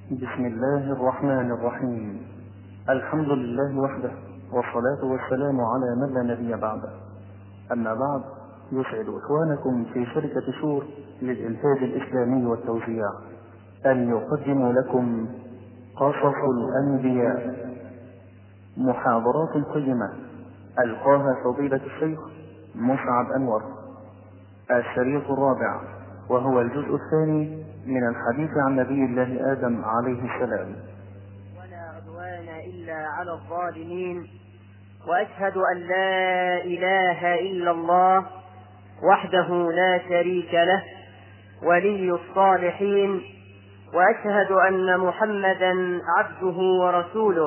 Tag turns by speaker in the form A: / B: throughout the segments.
A: بسم الله الرحمن الرحيم الحمد لله وحده والصلاة والسلام على من لا نبي بعده أما بعد يسعد إخوانكم في شركة شور للإنتاج الإسلامي والتوزيع أن يقدموا لكم قصص الأنبياء محاضرات قيمة ألقاها فضيلة الشيخ مسعد أنور الشريط الرابع وهو الجزء الثاني من الحديث عن نبي الله آدم عليه السلام
B: ولا عدوان إلا على الظالمين وأشهد أن لا إله إلا الله وحده لا شريك له ولي الصالحين وأشهد أن محمدا عبده ورسوله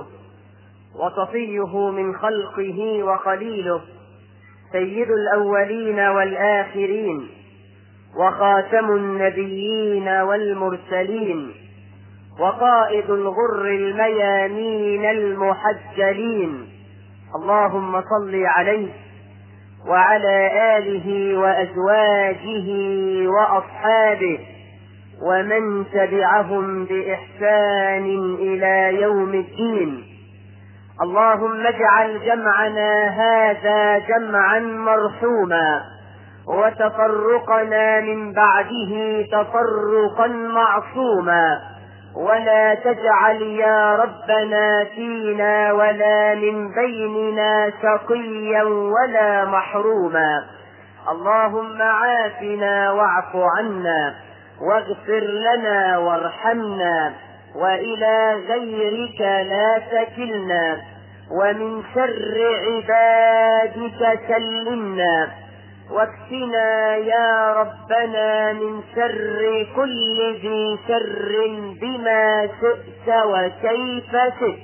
B: وصفيه من خلقه وخليله سيد الأولين والآخرين وخاتم النبيين والمرسلين وقائد الغر الميامين المحجلين اللهم صل عليه وعلى آله وأزواجه وأصحابه ومن تبعهم بإحسان إلى يوم الدين اللهم اجعل جمعنا هذا جمعا مرحوما وتفرقنا من بعده تفرقا معصوما ولا تجعل يا ربنا فينا ولا من بيننا شقيا ولا محروما اللهم عافنا واعف عنا واغفر لنا وارحمنا والى غيرك لا تكلنا ومن شر عبادك سلمنا واكفنا يا ربنا من شر كل ذي شر بما شئت وكيف شئت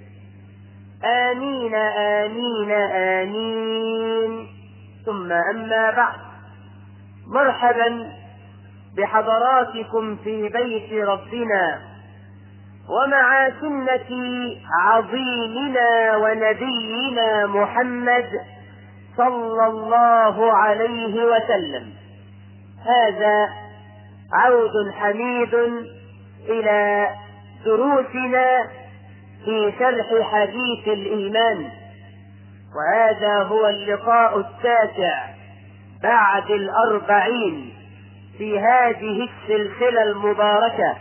B: آمين آمين آمين ثم أما بعد مرحبا بحضراتكم في بيت ربنا ومع سنة عظيمنا ونبينا محمد صلى الله عليه وسلم هذا عود حميد إلى دروسنا في شرح حديث الإيمان وهذا هو اللقاء التاسع بعد الأربعين في هذه السلسلة المباركة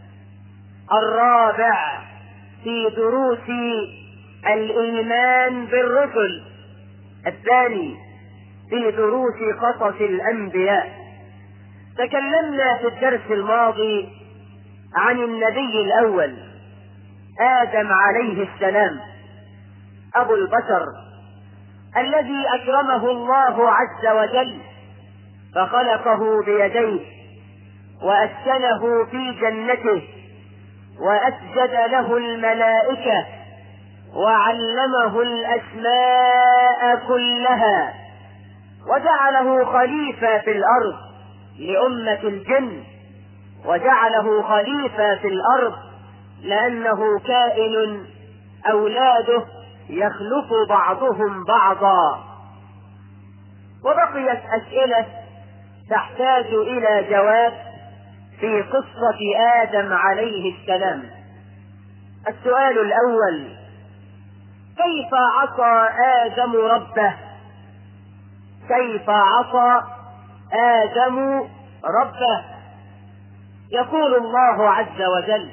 B: الرابع في دروس الإيمان بالرسل الثاني في دروس قصص الأنبياء تكلمنا في الدرس الماضي عن النبي الأول آدم عليه السلام أبو البشر الذي أكرمه الله عز وجل فخلقه بيديه وأسكنه في جنته وأسجد له الملائكة وعلمه الأسماء كلها وجعله خليفة في الأرض لأمة الجن وجعله خليفة في الأرض لأنه كائن أولاده يخلف بعضهم بعضا وبقيت أسئلة تحتاج إلى جواب في قصة آدم عليه السلام السؤال الأول كيف عصى آدم ربه كيف عصى آدم ربه يقول الله عز وجل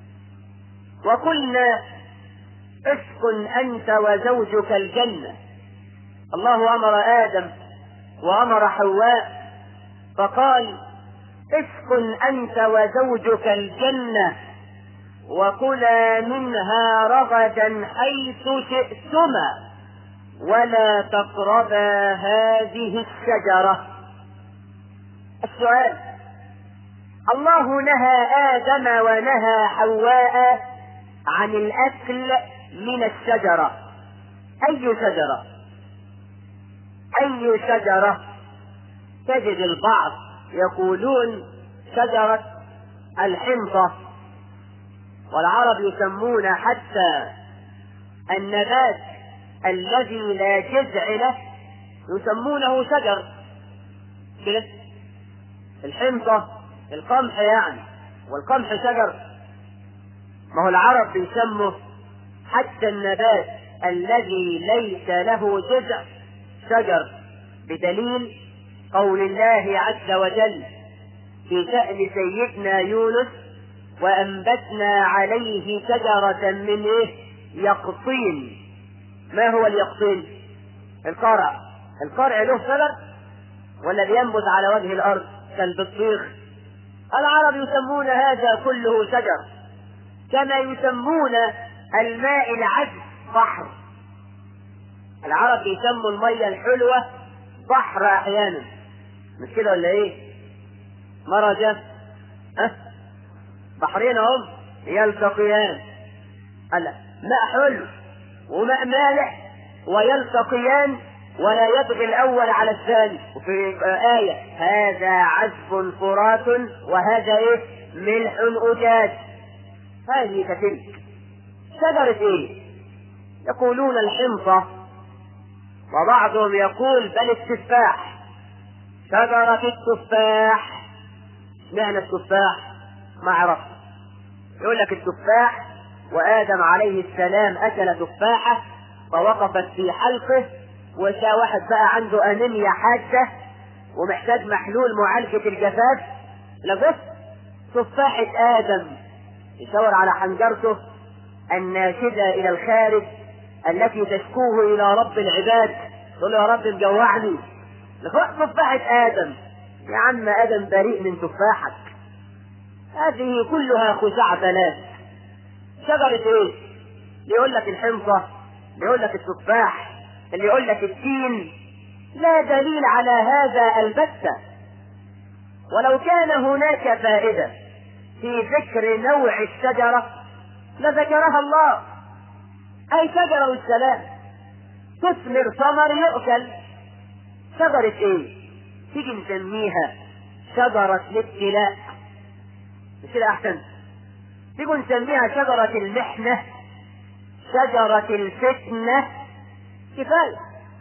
B: وقلنا اسكن أنت وزوجك الجنة الله أمر آدم وأمر حواء فقال اسكن أنت وزوجك الجنة وكلا منها رغدا حيث شئتما ولا تقربا هذه الشجرة السؤال الله نهى آدم ونهى حواء عن الأكل من الشجرة أي شجرة أي شجرة تجد البعض يقولون شجرة الحنطة والعرب يسمون حتى النبات الذي لا جذع له يسمونه شجر كده الحنطة القمح يعني والقمح شجر ما هو العرب بيسموا حتى النبات الذي ليس له جذع شجر بدليل قول الله عز وجل في شأن سيدنا يونس وأنبتنا عليه شجرة من إيه؟ يقطين ما هو اليقطين؟ القرع القرع له شجر ولا بينبت على وجه الأرض كالبطيخ العرب يسمون هذا كله شجر كما يسمون الماء العذب بحر العرب يسموا المية الحلوة بحر أحيانا مش كده ولا إيه؟ مرجة ها بحرين هم يلتقيان هلا ماء حلو وماء مالح ويلتقيان ولا يبغي الأول على الثاني وفي آية هذا عذب فرات وهذا إيه؟ ملح أجاج هذه كتلك شجرة إيه؟ يقولون الحنطة وبعضهم يقول بل التفاح شجرة التفاح معنى التفاح ما عرف يقول لك التفاح وآدم عليه السلام أكل تفاحة فوقفت في حلقه وشا واحد بقى عنده أنيميا حادة ومحتاج محلول معالجة الجفاف لبص تفاحة آدم يشاور على حنجرته الناشدة إلى الخارج التي تشكوه إلى رب العباد تقول له يا رب مجوعني لفوق تفاحة آدم يا عم آدم بريء من تفاحك هذه كلها خزعة ثلاث شجرة ايه؟ اللي يقول لك الحنطة اللي يقول لك التفاح اللي يقول لك التين لا دليل على هذا البتة ولو كان هناك فائدة في ذكر نوع الشجرة لذكرها الله أي شجرة والسلام تثمر ثمر يؤكل شجرة ايه؟ تيجي نسميها شجرة الابتلاء مش كده أحسن تيجي نسميها شجرة المحنة شجرة الفتنة كفاية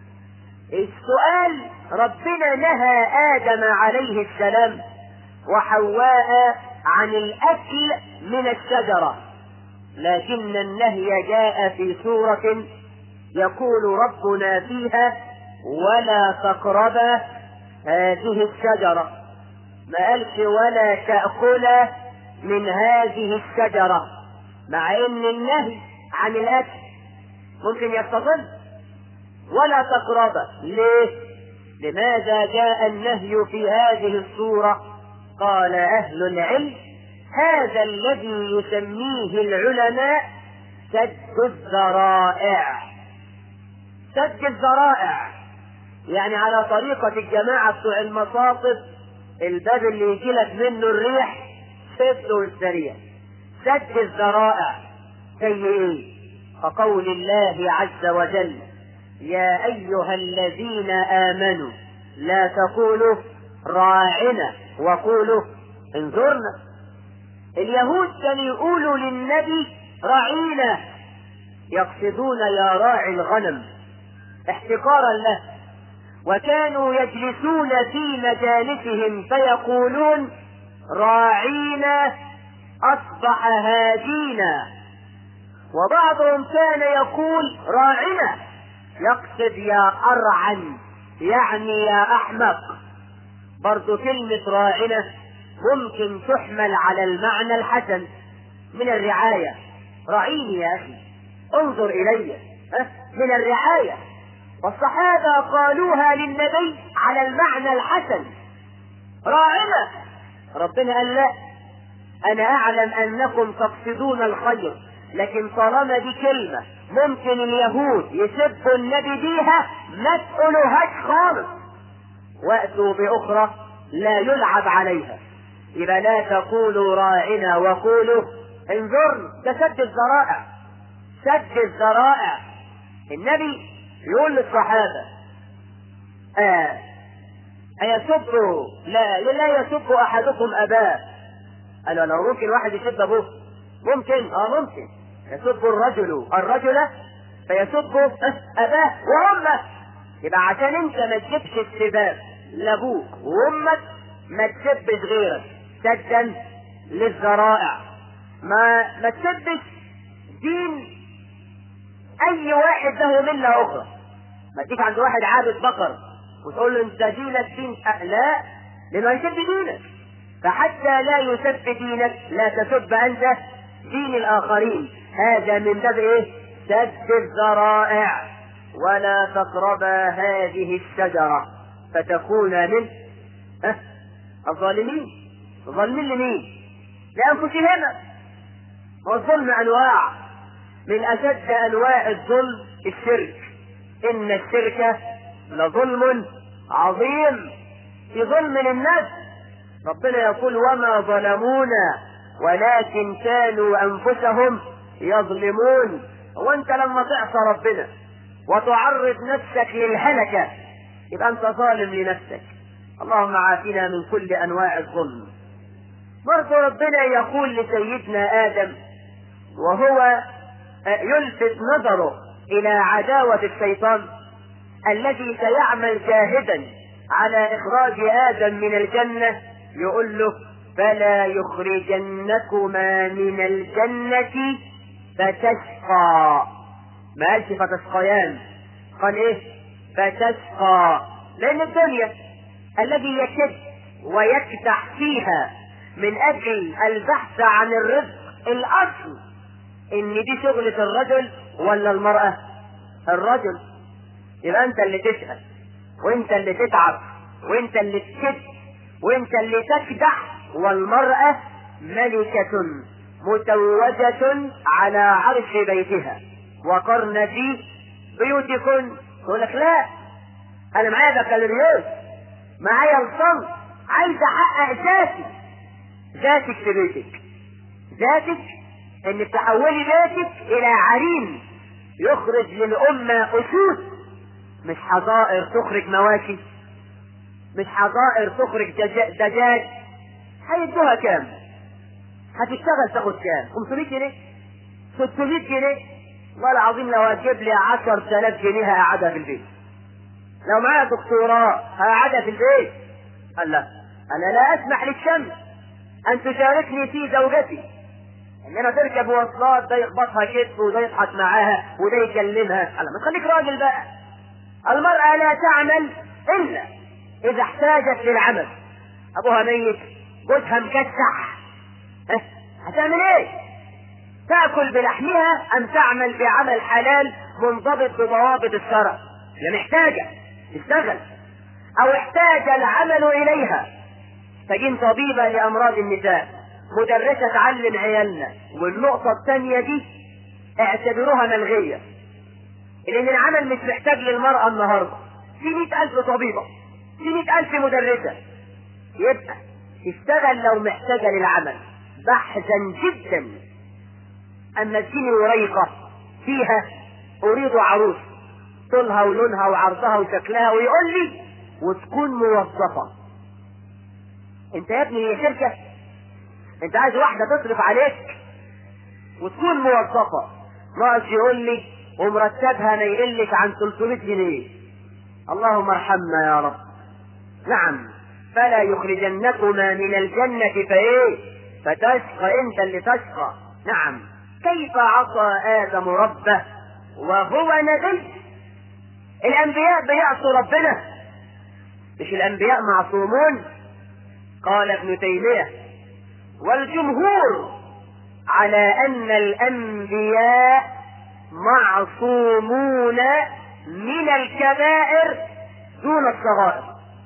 B: السؤال ربنا نهى آدم عليه السلام وحواء عن الأكل من الشجرة لكن النهي جاء في سورة يقول ربنا فيها ولا تقربا هذه الشجرة ما قالش ولا تأكلا من هذه الشجرة مع ان النهي عن الاكل ممكن يستظل ولا تقربا ليه لماذا جاء النهي في هذه الصورة قال اهل العلم هذا الذي يسميه العلماء سد الذرائع سد الذرائع يعني على طريقة الجماعة بتوع المصاطب الباب اللي يجي لك منه الريح سده السريع سد الذرائع زي ايه كقول الله عز وجل يا ايها الذين امنوا لا تقولوا راعنا وقولوا انظرنا اليهود كانوا يقولوا للنبي راعينا يقصدون يا راعي الغنم احتقارا له وكانوا يجلسون في مجالسهم فيقولون راعينا أصبح هادينا وبعضهم كان يقول راعنا يقصد يا أرعن يعني يا أحمق برضو كلمة راعنا ممكن تحمل على المعنى الحسن من الرعاية راعيني يا أخي انظر إلي أه؟ من الرعاية والصحابة قالوها للنبي على المعنى الحسن راعنا ربنا قال لا أنا أعلم أنكم تقصدون الخير لكن طالما دي كلمة ممكن اليهود يسبوا النبي بيها ما تقولوهاش خالص وأتوا بأخرى لا يلعب عليها يبقى لا تقولوا راعنا وقولوا انظروا ده سد الذرائع سد الذرائع النبي يقول للصحابة آه أيسب لا لا يسب أحدكم أباه قالوا لو ممكن واحد يسب أبوه ممكن اه ممكن يسب الرجل الرجل فيسب أباه وأمه يبقى عشان أنت ما تجيبش السباب لأبوك وأمك ما تسبش غيرك سدا للذرائع ما ما تسبش دين اي واحد له مله اخرى ما تجيش عند واحد عابد بقر وتقول له انت دينك دين أه لا لانه يسب دينك فحتى لا يسب دينك لا تسب انت دين الاخرين هذا من باب ايه سد الذرائع ولا تقربا هذه الشجرة فتكون من أه الظالمين ظالمين لمين لأنفسهم والظلم أنواع من أشد أنواع الظلم الشرك إن الشرك لظلم عظيم في ظلم للنفس ربنا يقول وما ظلمونا ولكن كانوا أنفسهم يظلمون وانت لما تعصى ربنا وتعرض نفسك للهلكة يبقى انت ظالم لنفسك اللهم عافنا من كل انواع الظلم برضه ربنا يقول لسيدنا ادم وهو يلفت نظره الى عداوة الشيطان الذي سيعمل جاهدا على اخراج ادم من الجنة يقول له فلا يخرجنكما من الجنة فتشقى ما قالش فتشقيان قال ايه فتشقى لان الدنيا الذي يكد ويكدح فيها من اجل البحث عن الرزق الاصل ان دي شغلة الرجل ولا المرأة الرجل يبقى انت اللي تسأل وانت اللي تتعب وانت اللي تكد وانت اللي تكدح والمرأة ملكة متوجة على عرش بيتها وقرن في بيوتكن يقول لك لا انا معايا بكالوريوس معايا الصمت عايز احقق ذاتي ذاتك في بيتك ذاتك انك تحولي بيتك الى عرين يخرج للامه اسود مش حظائر تخرج مواشي مش حظائر تخرج دجاج هيدوها كام هتشتغل تاخد كام 500 جنيه 600 جنيه والله العظيم لو هتجيب لي 10000 جنيه هقعدها في البيت لو معايا دكتوراه هقعدها في البيت قال لا انا لا اسمح للشمس ان تشاركني في زوجتي انما تركب مواصلات ده يخبطها كتف وده يضحك معاها وده يكلمها قال ما تخليك راجل بقى المرأة لا تعمل الا اذا احتاجت للعمل ابوها ميت جوزها مكسح اه هتعمل ايه تاكل بلحمها ام تعمل بعمل حلال منضبط بضوابط الشرع هي محتاجه تشتغل او احتاج العمل اليها تجين طبيبه لامراض النساء مدرسه تعلم عيالنا والنقطه الثانيه دي اعتبروها ملغيه لان العمل مش محتاج للمراه النهارده في مئة ألف طبيبة في مئة ألف مدرسة يبقى تشتغل لو محتاجة للعمل بحثا جدا أما تجيني وريقة فيها أريد عروس طولها ولونها وعرضها وشكلها ويقول لي وتكون موظفة انت يا ابني هي شركة انت عايز واحدة تصرف عليك وتكون موظفة ناقص يقول لي ومرتبها ما يقلش عن 300 جنيه اللهم ارحمنا يا رب نعم فلا يخرجنكما من الجنة فايه فتشقى انت اللي تشقى نعم كيف عصى آدم ربه وهو نبي الأنبياء بيعصوا ربنا مش الأنبياء معصومون قال ابن تيمية والجمهور على أن الأنبياء معصومون من الكبائر دون الصغائر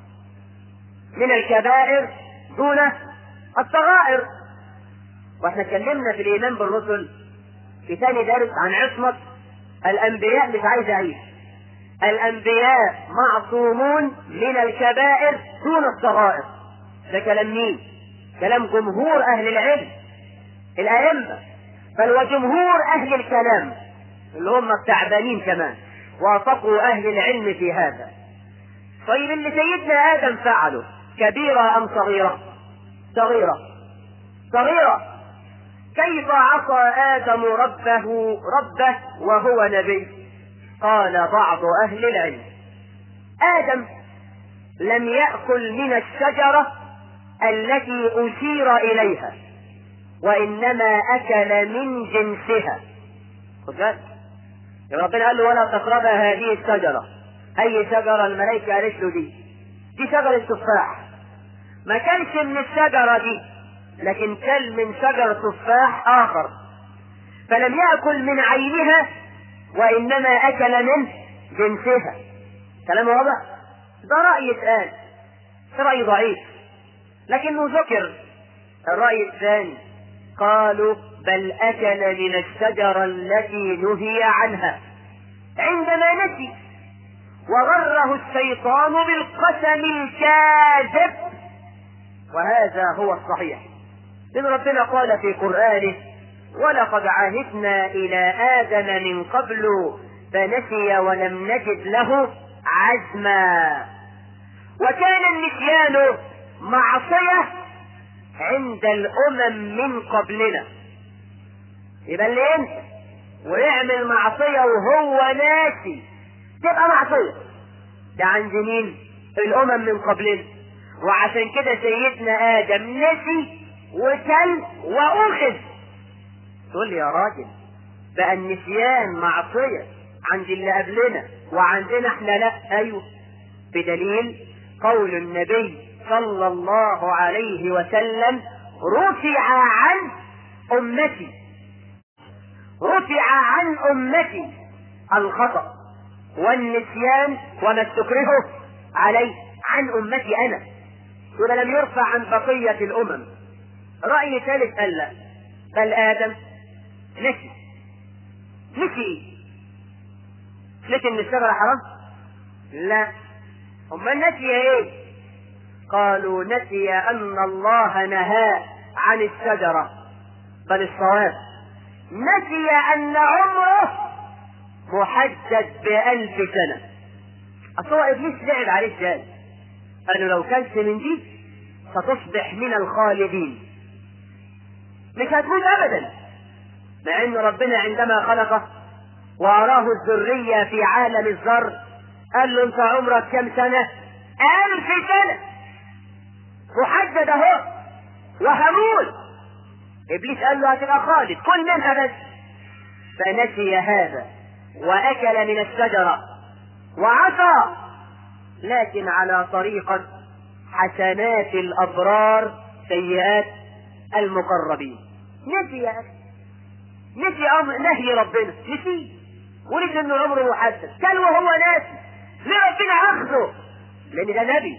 B: من الكبائر دون الصغائر واحنا اتكلمنا في الايمان بالرسل في ثاني درس عن عصمة الانبياء مش عايز اعيش الانبياء معصومون من الكبائر دون الصغائر ده كلام مين كلام جمهور اهل العلم الائمه بل وجمهور اهل الكلام اللي هم التعبانين كمان وافقوا اهل العلم في هذا طيب اللي سيدنا ادم فعله كبيره ام صغيره صغيره صغيره كيف عصى ادم ربه ربه وهو نبي قال بعض اهل العلم ادم لم ياكل من الشجره التي اشير اليها وإنما أكل من جنسها خد بالك يبقى ربنا قال له ولا تقرب هذه الشجرة أي شجرة الملائكة قالت له دي دي شجرة تفاح ما كانش من الشجرة دي لكن كل من شجر تفاح آخر فلم يأكل من عينها وإنما أكل من جنسها كلام واضح ده رأي اتقال رأي ضعيف لكنه ذكر الرأي الثاني قالوا بل أكل من الشجرة التي نهي عنها عندما نسي وغره الشيطان بالقسم الكاذب وهذا هو الصحيح إن ربنا قال في قرآنه ولقد عهدنا إلى آدم من قبل فنسي ولم نجد له عزما وكان النسيان معصية عند الأمم من قبلنا يبقى اللي ينسى ويعمل معصية وهو ناسي تبقى معصية ده عند مين؟ الأمم من قبلنا وعشان كده سيدنا آدم نسي وكل وأخذ تقول لي يا راجل بقى النسيان معصية عند اللي قبلنا وعندنا احنا لا ايوه بدليل قول النبي صلى الله عليه وسلم رفع عن امتي رفع عن امتي الخطأ والنسيان وما استكرهه عليه عن امتي انا يبقى لم يرفع عن بقية الامم رأي ثالث قال لا بل ادم نسي نسي ايه نسي ان الشجرة حرام لا امال نسي ايه قالوا نسي ان الله نهى عن الشجرة بل الصواب نسي ان عمره محدد بألف سنة أصل هو إبليس لعب عليه ازاي؟ قال له لو كلت من دي ستصبح من الخالدين مش هتموت أبدا مع ان ربنا عندما خلقه واراه الذرية في عالم الذر قال له انت عمرك كم سنة الف سنة محدد اهو وهموت ابليس قال له هتبقى خالد كل منها بس فنسي هذا واكل من الشجرة وعصى لكن على طريقة حسنات الابرار سيئات المقربين نسي يا اخي نسي امر نهي ربنا نسي ونسي انه عمره محدد كان وهو ناسي ليه ربنا اخذه لان ده نبي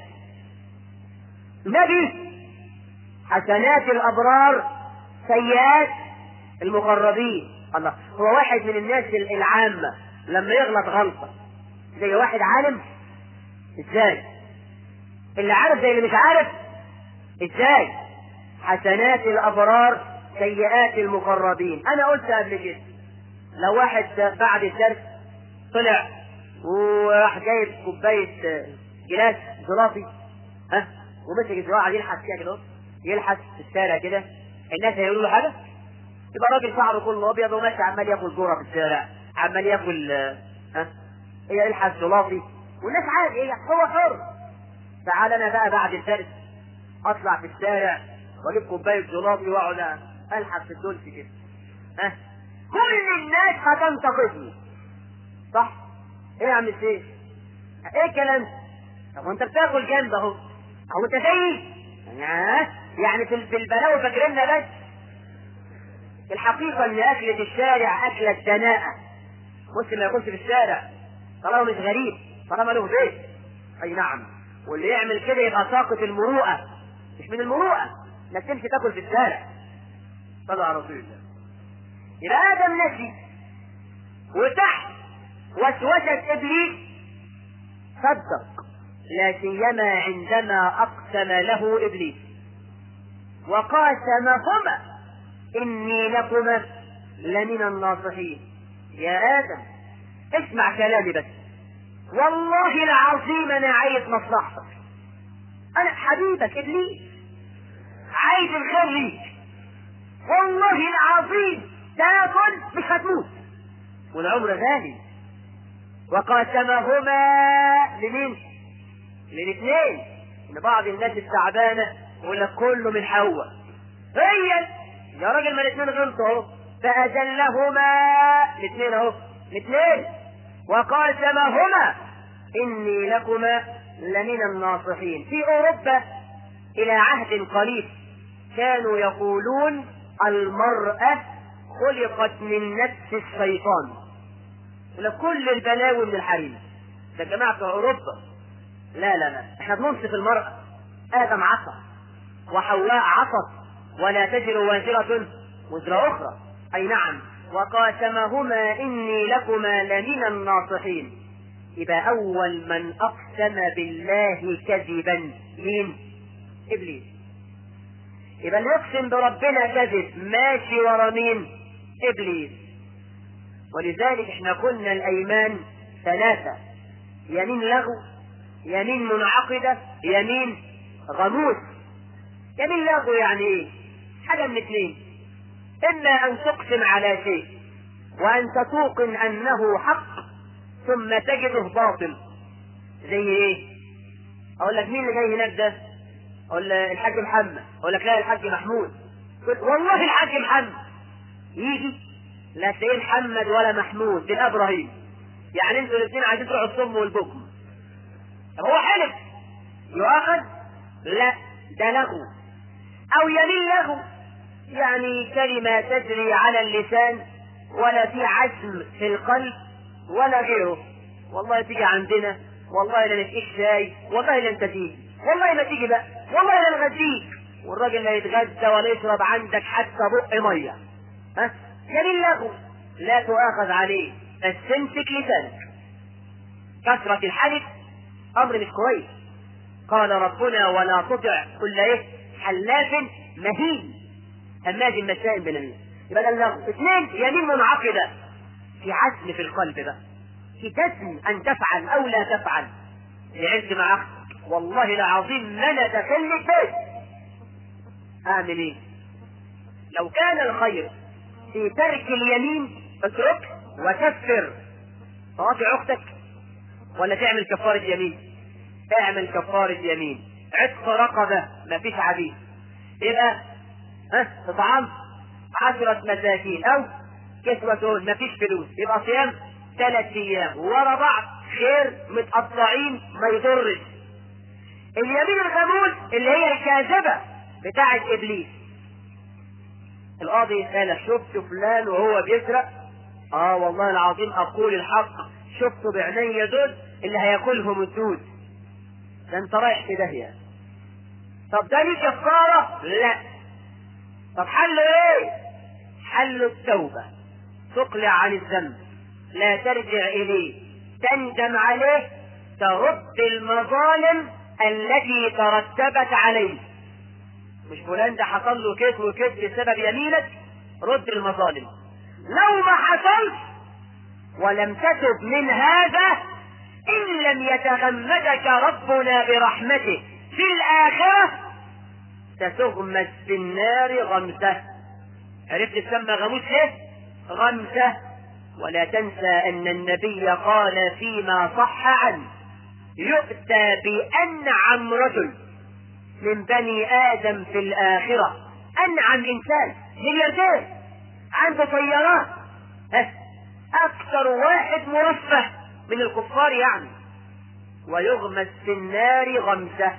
B: نبي حسنات الابرار سيئات المقربين الله هو واحد من الناس العامة لما يغلط غلطة زي واحد عالم ازاي اللي عارف زي اللي مش عارف ازاي حسنات الابرار سيئات المقربين انا قلت قبل كده لو واحد بعد الدرس طلع وراح جايب كوبايه جلاس زلاطي ها ومسك الزراعه دي يلحس فيها كده يلحس في الشارع كده الناس هيقولوا له حاجه يبقى راجل شعره كله ابيض وماشي عمال ياكل ذره في الشارع عمال ياكل ها هي يلحس زلاطي والناس عادي هي هو حر تعال انا بقى بعد الدرس اطلع في الشارع واجيب كوبايه زلاطي واقعد الحس في الدولس كده ها كل الناس هتنتقدني صح ايه يا عم الشيخ ايه الكلام طب وانت بتاكل جنب اهو اهو انت زيي يعني يعني في البلاوي فاكريننا بس الحقيقة ان اكلة الشارع اكلة دناءة مسلم ما ياكلش في الشارع طالما مش غريب طالما له بيت اي نعم واللي يعمل كده يبقى ساقط المروءة مش من المروءة انك تمشي تاكل في الشارع صلى على رسول الله يبقى ادم نسي وتحت وسوسة ابليس صدق لا سيما عندما اقسم له ابليس وقاسمهما اني لكما لمن الناصحين يا ادم اسمع كلامي بس والله العظيم انا عايز مصلحتك انا حبيبك ابليس عايز الخير ليك والله العظيم تاكل مش هتموت والعمر غالي وقاسمهما لمين؟ للاثنين ان بعض الناس التعبانه يقول لك كله من حواء هي يا راجل ما الاثنين غلطوا اهو فأذلهما الاثنين اهو الاثنين وقاسمهما إني لكما لمن الناصحين في أوروبا إلى عهد قريب كانوا يقولون المرأة خلقت من نفس الشيطان لكل البلاوي من الحريم ده جماعة في أوروبا لا لا لا احنا بننصف المرأة آدم عصى وحواء عصت ولا تزر وازرة وزر أخرى أي نعم وقاسمهما إني لكما لمن الناصحين يبقى أول من أقسم بالله كذبا مين؟ إبليس يبقى اللي يقسم بربنا كذب ماشي ورا مين؟ إبليس ولذلك احنا قلنا الأيمان ثلاثة يمين لغو يمين منعقدة يمين غموس يمين لغو يعني ايه؟ حاجة من اثنين إما أن تقسم على شيء وأنت توقن أنه حق ثم تجده باطل زي ايه؟ أقول لك مين اللي جاي هناك ده؟ أقول الحاج محمد أقول لك لا الحاج محمود والله الحاج محمد يجي لا تلاقيه محمد ولا محمود تلاقيه ابراهيم يعني انتوا الاثنين عايزين تروحوا الصم والبكم طب هو حلف يؤاخذ لا ده لغو او يمين لغو يعني كلمة تجري على اللسان ولا في عزم في القلب ولا غيره والله تيجي عندنا والله لا نسقيك شاي والله لا انت تيجي والله ما تيجي بقى والله لا نغديك والراجل لا يتغدى ولا يشرب عندك حتى بق ميه ها يمين لغو لا تؤاخذ عليه بس تمسك لسانك كثرة الحلف أمر مش كويس قال ربنا ولا تطع كل ايه حلاف مهين هماز مشاء بنميم يبقى ده اللغو اثنين يمين منعقدة في عزم في القلب بقى في تزم أن تفعل أو لا تفعل لعلت مع أختك والله العظيم ما انا داخل البيت اعمل ايه لو كان الخير في ترك اليمين اترك وكفر تقاطع اختك ولا تعمل كفارة يمين اعمل كفارة يمين عتق رقبة ما فيش عبيد يبقى ها تطعام عشرة مساكين او كسوة ما فيش فلوس يبقى صيام ثلاث ايام ورا بعض خير متقطعين ما يضرش اليمين الغموس اللي هي الكاذبة بتاعة ابليس القاضي يسألك شفت فلان وهو بيسرق اه والله العظيم اقول الحق شفته بعيني دول اللي هياكلهم الدود ده انت رايح في داهية طب ده ليه كفارة؟ لا طب حل ايه؟ حل التوبة تقلع عن الذنب لا ترجع اليه تندم عليه ترد المظالم التي ترتبت عليه مش فلان ده حصل له كيس وكيس بسبب يمينك رد المظالم لو ما حصلش ولم تتب من هذا ان لم يتغمدك ربنا برحمته في الاخره ستغمس في النار غمسه عرفت تسمى غموس ليه غمسه ولا تنسى ان النبي قال فيما صح عنه يؤتى بأنعم رجل من بني آدم في الآخرة أنعم إنسان ملياردير عنده طيارات أكثر واحد مرفه من الكفار يعني ويغمس في النار غمسة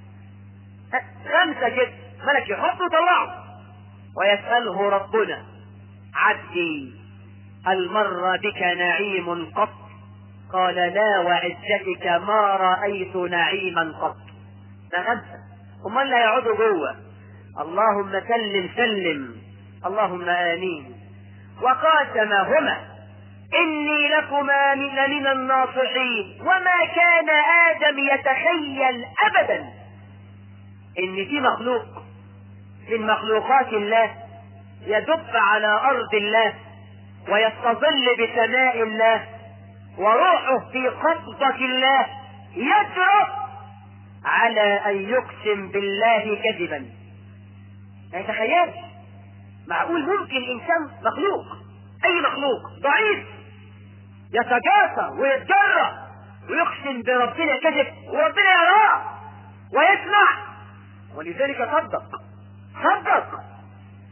B: غمسة كده ملك يحط ويطلعه ويسأله ربنا عبدي هل مر بك نعيم قط قال لا وعزتك ما رأيت نعيما قط ده غمسة امال لا يقعدوا جوه اللهم سلم سلم اللهم امين وقاسمهما اني لكما من, من الناصحين وما كان ادم يتخيل ابدا ان في مخلوق من مخلوقات الله يدب على ارض الله ويستظل بسماء الله وروحه في قبضة الله يجرؤ على أن يقسم بالله كذبا ما يتخيلش معقول ممكن إنسان مخلوق أي مخلوق ضعيف يتجاسى ويتجرأ ويقسم بربنا كذب وربنا يراه ويسمع ولذلك صدق صدق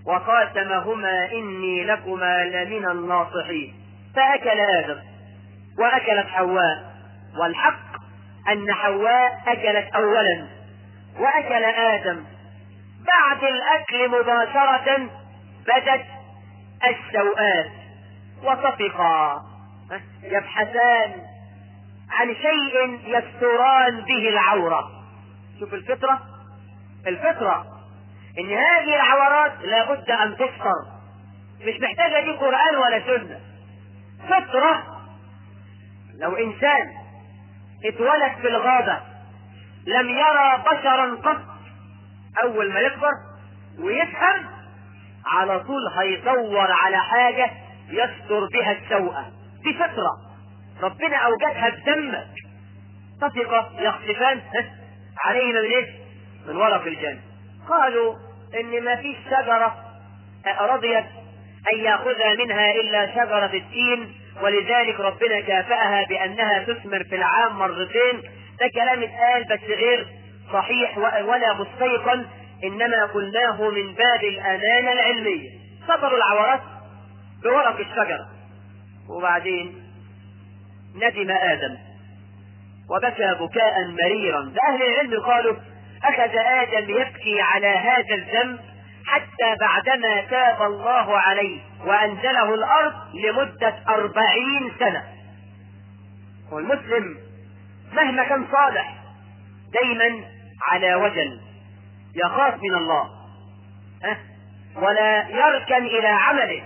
B: وقاسمهما إني لكما لمن الناصحين فأكل آدم وأكلت حواء والحق أن حواء أكلت أولا وأكل آدم بعد الأكل مباشرة بدت السوءات وطفقا يبحثان عن شيء يستران به العورة شوف الفطرة الفطرة ان هذه العورات لابد ان تستر مش محتاجة دي قرآن ولا سنة فطرة لو انسان اتولد في الغابة لم يرى بشرا قط اول ما يكبر ويفهم على طول هيدور على حاجة يستر بها السوءة دي فطرة ربنا اوجدها بدمك طفق يخطفان علينا من ايه من ورق الجنة قالوا ان ما فيش شجرة رضيت ان ياخذها منها الا شجرة التين ولذلك ربنا كافأها بانها تثمر في العام مرتين ده كلام اتقال بس غير صحيح ولا مستيقن انما قلناه من باب الامانة العلمية صبروا العورات بورق الشجرة وبعدين ندم ادم وبكى بكاء مريرا ده اهل العلم قالوا اخذ ادم يبكي على هذا الذنب حتى بعدما تاب الله عليه وانزله الارض لمدة اربعين سنة والمسلم مهما كان صالح دايما على وجل يخاف من الله أه؟ ولا يركن الى عمله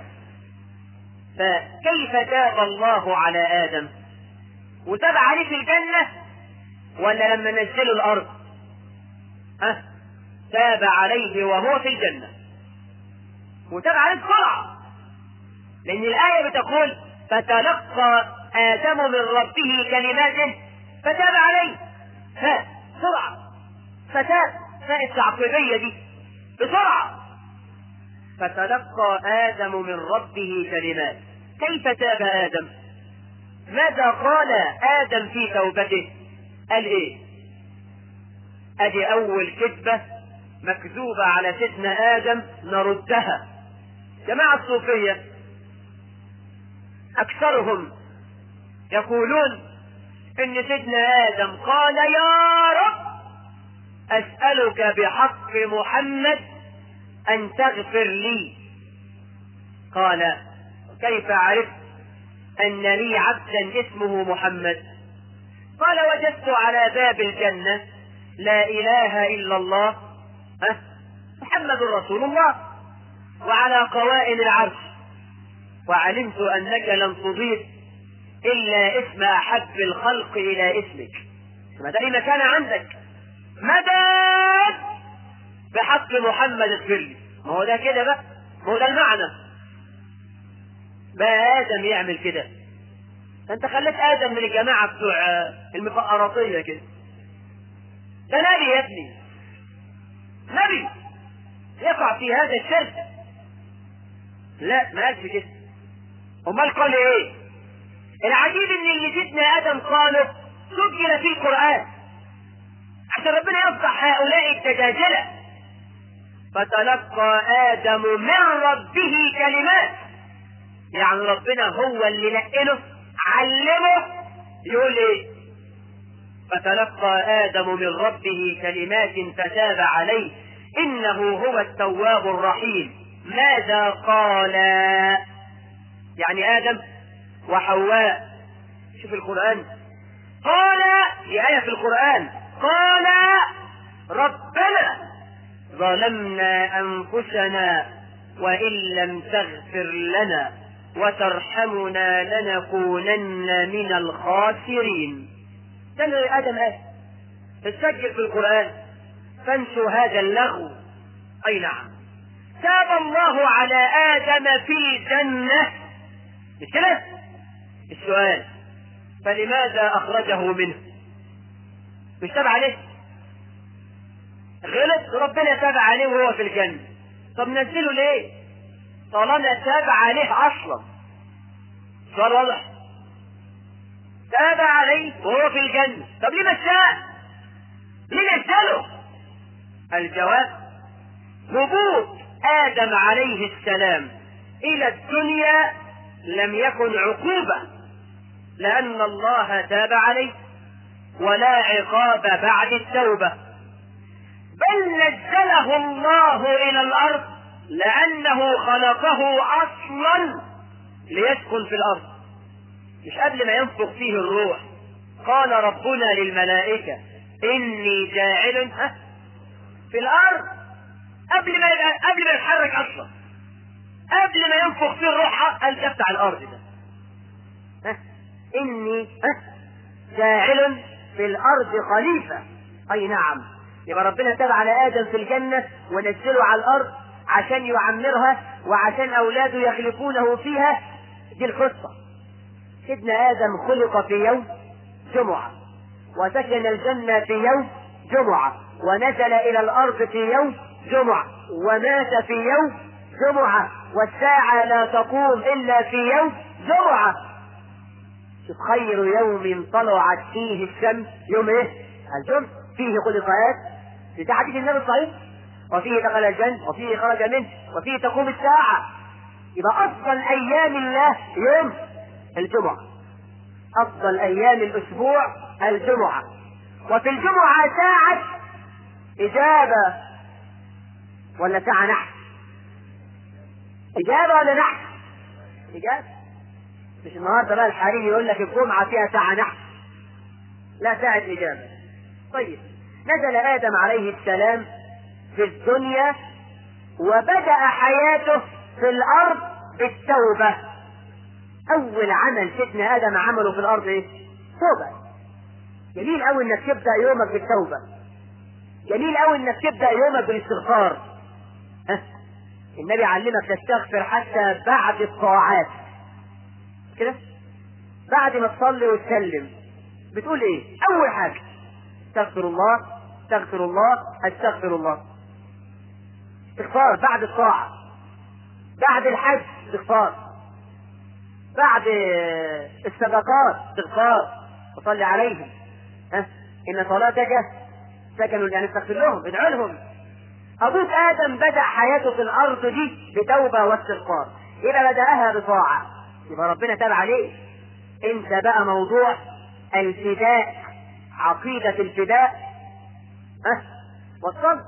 B: فكيف تاب الله على ادم وتاب عليه في الجنة ولا لما نزلوا الارض أه؟ تاب عليه وهو في الجنة وتاب عليه بسرعة لأن الآية بتقول فتلقى آدم من ربه كلمات فتاب عليه ها بسرعة فتاب فاء التعقيبية دي بسرعة فتلقى آدم من ربه كلمات كيف تاب آدم ماذا قال آدم في توبته قال إيه ادي اول كذبة مكذوبة على سيدنا ادم نردها جماعة الصوفية اكثرهم يقولون ان سيدنا ادم قال يا رب اسألك بحق محمد ان تغفر لي قال كيف عرفت ان لي عبدا اسمه محمد قال وجدت على باب الجنه لا إله إلا الله أه؟ محمد رسول الله وعلى قوائم العرش وعلمت أنك لن تضيف إلا اسم أحب الخلق إلى اسمك ما دام كان عندك مدى بحق محمد اغفر لي ما هو ده كده بقى ما هو ده المعنى بقى آدم يعمل كده انت خليت آدم من الجماعة بتوع المفقراطية كده ده نبي يا ابني نبي يقع في هذا الشرك لا ما قالش كده امال قال ايه العجيب ان اللي سيدنا ادم قاله سجل في القران عشان ربنا يفضح هؤلاء الدجاجله فتلقى ادم من ربه كلمات يعني ربنا هو اللي نقله علمه يقول ايه فتلقى آدم من ربه كلمات فتاب عليه إنه هو التواب الرحيم ماذا قال يعني آدم وحواء شوف القرآن قال في آية في القرآن قال ربنا ظلمنا أنفسنا وإن لم تغفر لنا وترحمنا لنكونن من الخاسرين ده اللي ادم قال تسجل في القران فانسوا هذا اللغو اي نعم تاب الله على ادم في الجنه مش كده السؤال فلماذا اخرجه منه مش تاب عليه غلط ربنا تاب عليه وهو في الجنه طب نزله ليه طالما تاب عليه اصلا سؤال واضح تاب عليه وهو في الجنة طب ليه مشاه ليه نزله الجواب هبوط آدم عليه السلام إلى الدنيا لم يكن عقوبة لأن الله تاب عليه ولا عقاب بعد التوبة بل نزله الله إلى الأرض لأنه خلقه أصلا ليسكن في الأرض مش قبل ما ينفخ فيه الروح قال ربنا للملائكة إني جاعل ها في الأرض قبل ما قبل ما يتحرك أصلا قبل ما ينفخ فيه الروح قال ده بتاع الأرض ده ها إني ها جاعل في الأرض خليفة أي نعم يبقى ربنا تاب على آدم في الجنة ونزله على الأرض عشان يعمرها وعشان أولاده يخلفونه فيها دي القصة سيدنا آدم خلق في يوم جمعة وسكن الجنة في يوم جمعة ونزل إلى الأرض في يوم جمعة ومات في يوم جمعة والساعة لا تقوم إلا في يوم جمعة شوف خير يوم طلعت فيه الشمس يوم ايه؟ الجمعة فيه خلق آدم في حديث النبي الصحيح وفيه دخل الجنة وفيه خرج منه وفيه تقوم الساعة يبقى أفضل أيام الله يوم الجمعة أفضل أيام الأسبوع الجمعة وفي الجمعة ساعة إجابة ولا ساعة نحس إجابة ولا نحس إجابة مش النهارده بقى الحريم يقول لك الجمعة فيها ساعة نحس لا ساعة إجابة طيب نزل آدم عليه السلام في الدنيا وبدأ حياته في الأرض بالتوبة أول عمل سيدنا آدم عمله في الأرض إيه؟ توبة جميل أوي إنك تبدأ يومك بالتوبة جميل أوي إنك تبدأ يومك بالاستغفار ها؟ النبي علمك تستغفر حتى بعد الطاعات كده بعد ما تصلي وتسلم بتقول ايه اول حاجه استغفر الله استغفر الله استغفر الله استغفار بعد الطاعه بعد الحج استغفار بعد الصدقات استغفار وصلي عليهم ها ان صلاتك سكن يعني استغفر لهم ادعو لهم ابوك ادم بدا حياته في الارض دي بتوبه واستغفار يبقى بداها بطاعه يبقى ربنا تاب عليه انت بقى موضوع الفداء عقيدة الفداء ها وصل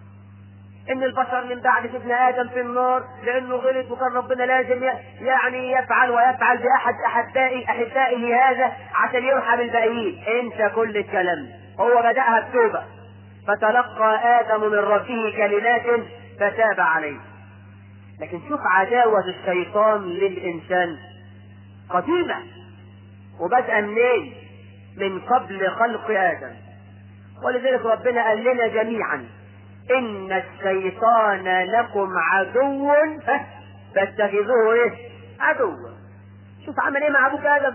B: ان البشر من بعد سيدنا ادم في النار لانه غلط وكان ربنا لازم يعني يفعل ويفعل باحد احبائي احبائه هذا عشان يرحم الباقيين انت كل الكلام هو بداها بتوبه فتلقى ادم من ربه كلمات فتاب عليه لكن شوف عداوة الشيطان للإنسان قديمة وبدأ منين؟ من قبل خلق آدم ولذلك ربنا قال لنا جميعا إن الشيطان لكم عدو فاتخذوه إيه؟ عدوا شوف عمل إيه مع أبوك آدم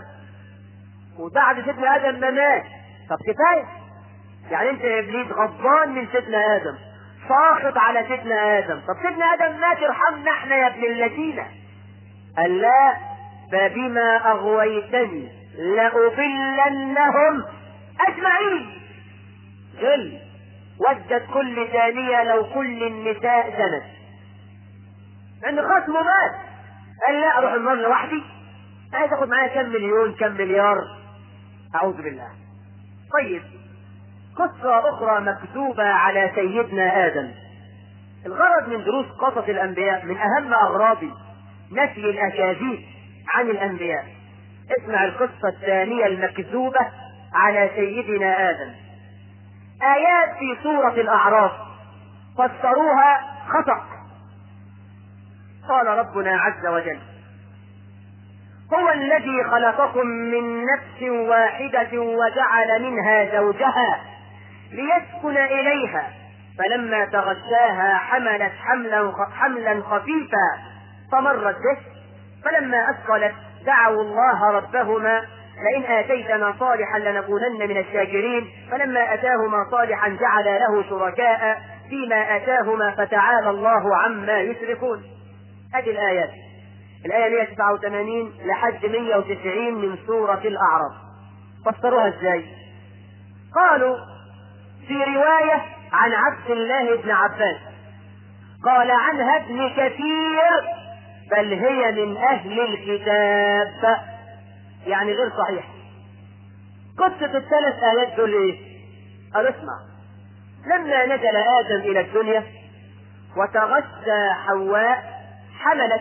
B: وبعد سيدنا آدم ما مات طب كفاية يعني أنت يا إبليس غضبان من سيدنا آدم ساخط على سيدنا ادم طب سيدنا ادم مات ارحمنا احنا يا ابن الذين قال لا فبما اغويتني لاضلنهم اجمعين جل ودت كل ثانية لو كل النساء زنت لان خصمه مات قال لا اروح النار لوحدي عايز اخد معايا كم مليون كم مليار اعوذ بالله طيب قصة أخرى مكتوبة على سيدنا آدم الغرض من دروس قصص الأنبياء من أهم أغراض نفي الأكاذيب عن الأنبياء اسمع القصة الثانية المكذوبة على سيدنا آدم آيات في سورة الأعراف فسروها خطأ قال ربنا عز وجل هو الذي خلقكم من نفس واحدة وجعل منها زوجها ليسكن إليها فلما تغشاها حملت حملا حملا خفيفا فمرت به فلما أثقلت دعوا الله ربهما لئن آتيتنا صالحا لنكونن من الشاكرين فلما أتاهما صالحا جعل له شركاء فيما آتاهما فتعالى الله عما يشركون هذه الآيات الآية 189 لحد 190 من سورة الأعراف فسروها ازاي؟ قالوا في رواية عن عبد الله بن عباس قال عنها ابن كثير بل هي من أهل الكتاب يعني غير صحيح قصة الثلاث آيات دول إيه؟ قال اسمع لما نزل آدم إلى الدنيا وتغشى حواء حملت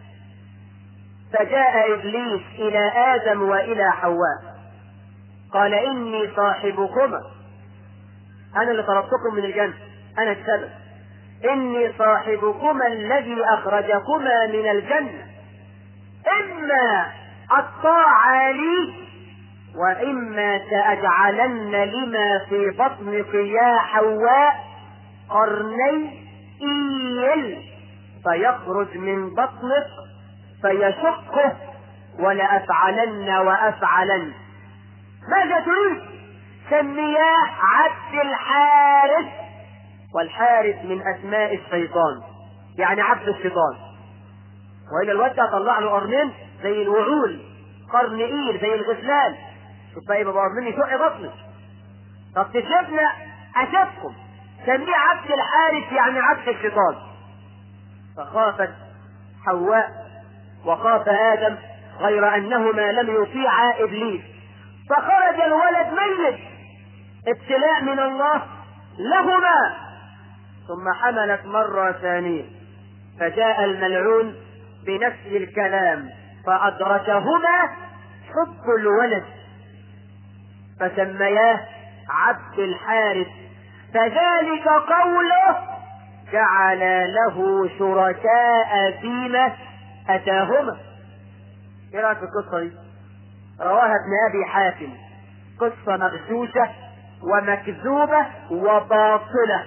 B: فجاء إبليس إلى آدم وإلى حواء قال إني صاحبكما أنا اللي طردتكم من الجنة أنا السبب إني صاحبكما الذي أخرجكما من الجنة إما الطاعة لي وإما سأجعلن لما في بطنك يا حواء قرني إيل فيخرج من بطنك فيشقه ولأفعلن وأفعلن ماذا تريد؟ سمياه عبد الحارث والحارث من أسماء الشيطان يعني عبد الشيطان وإلى الوقت طلع له قرنين زي الوعول قرن إيل زي الغسلان شوف بقى يبقى قرنين يشق بطنك طب تشوفنا أشوفكم سميه عبد الحارث يعني عبد الشيطان فخافت حواء وخاف آدم غير أنهما لم يطيعا إبليس فخرج الولد ميت ابتلاء من الله لهما ثم حملت مرة ثانية فجاء الملعون بنفس الكلام فأدركهما حب الولد فسمياه عبد الحارث فذلك قوله جعل له شركاء فيما أتاهما ايه رأيك في القصة دي؟ رواها ابن أبي حاتم قصة مغشوشة ومكذوبة وباطلة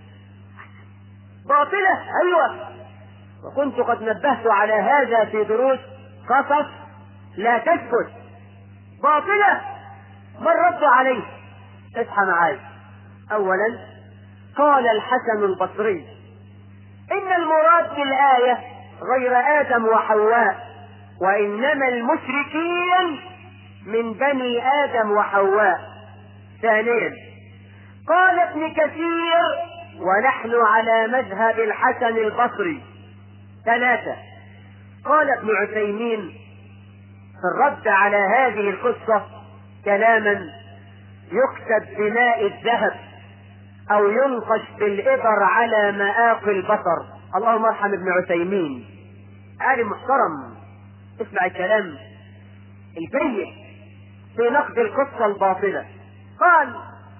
B: باطلة أيوة وكنت قد نبهت على هذا في دروس قصص لا تسكت باطلة ما الرد عليه اصحى معاي أولا قال الحسن البصري إن المراد بالآية غير آدم وحواء وإنما المشركين من بني آدم وحواء ثانيا قال ابن كثير ونحن على مذهب الحسن البصري ثلاثة قال ابن عثيمين في الرد على هذه القصة كلاما يكتب بماء الذهب أو ينقش بالإبر على مآق البصر اللهم ارحم ابن عثيمين عالم محترم اسمع الكلام الجيد في نقد القصة الباطلة قال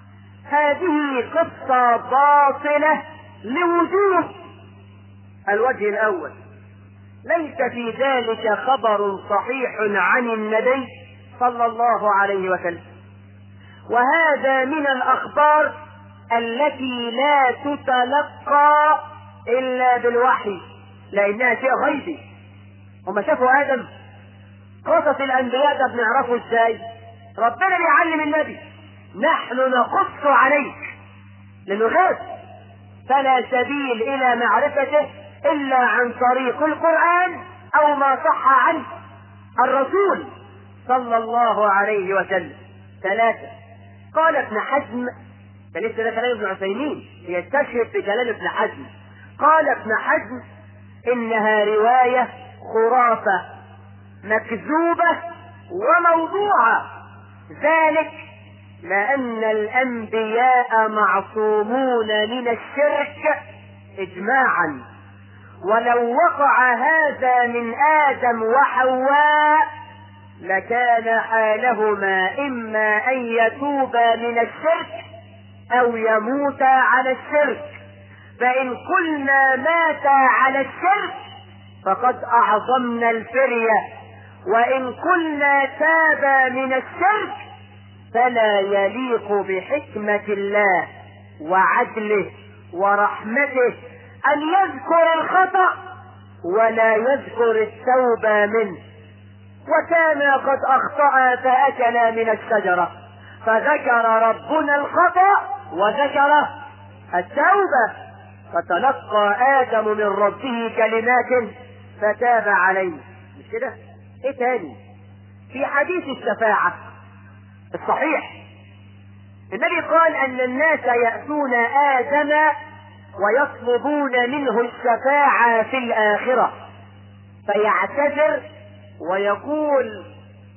B: هذه قصة باطلة لوجوه الوجه الأول ليس في ذلك خبر صحيح عن النبي صلى الله عليه وسلم وهذا من الأخبار التي لا تتلقى إلا بالوحي لأنها شيء غيبي هم شافوا آدم قصص الأنبياء ده بنعرفه إزاي ربنا بيعلم النبي نحن نقص عليك لأنه غيب فلا سبيل إلى معرفته إلا عن طريق القرآن أو ما صح عنه الرسول صلى الله عليه وسلم ثلاثة قال ابن حزم ده لسه ده كلام ابن عثيمين يستشهد بكلام ابن حزم قال ابن حزم إنها رواية خرافة مكذوبة وموضوعة ذلك لأن الأنبياء معصومون من الشرك إجماعا ولو وقع هذا من آدم وحواء لكان حالهما إما أن يتوبا من الشرك أو يموتا على الشرك فإن قلنا ماتا على الشرك فقد أعظمنا الفرية وإن قلنا تابا من الشرك فلا يليق بحكمة الله وعدله ورحمته أن يذكر الخطأ ولا يذكر التوبة منه وكانا قد أخطأ فأكلا من الشجرة فذكر ربنا الخطأ وذكر التوبة فتلقى آدم من ربه كلمات فتاب عليه مش كده؟ ايه تاني؟ في حديث الشفاعة الصحيح النبي قال أن الناس يأتون آدم ويطلبون منه الشفاعة في الآخرة فيعتذر ويقول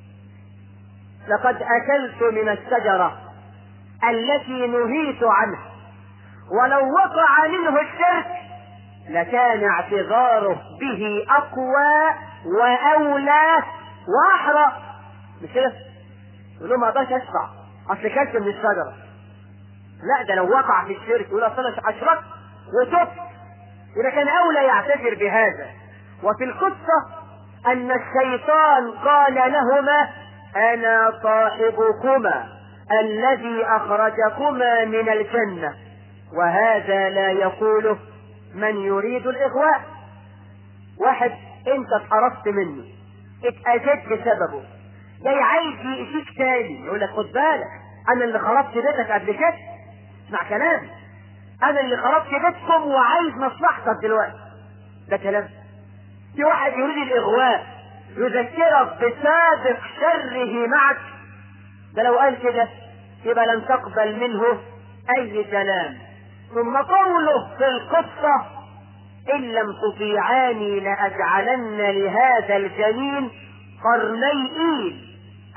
B: لقد أكلت من الشجرة التي نهيت عنها ولو وقع منه الشرك لكان اعتذاره به أقوى وأولى وأحرى مش كده؟ يقول له ما اقدرش اشفع اصل كلت من الشجره لا ده لو وقع في الشرك يقول اصل انا اشركت وتبت اذا كان اولى يعتذر بهذا وفي القصه ان الشيطان قال لهما انا صاحبكما الذي اخرجكما من الجنه وهذا لا يقوله من يريد الاغواء واحد انت اتقرصت منه اتأذيت بسببه جاي عايز يأذيك تاني يقول لك خد بالك انا اللي خربت بيتك قبل كده اسمع كلامي انا اللي خربت بيتكم وعايز مصلحتك دلوقتي ده كلام في واحد يريد الاغواء يذكرك بسابق شره معك ده لو قال كده يبقى لن تقبل منه اي كلام ثم قوله في القصه ان لم تطيعاني لاجعلن لهذا الجنين قرني ايل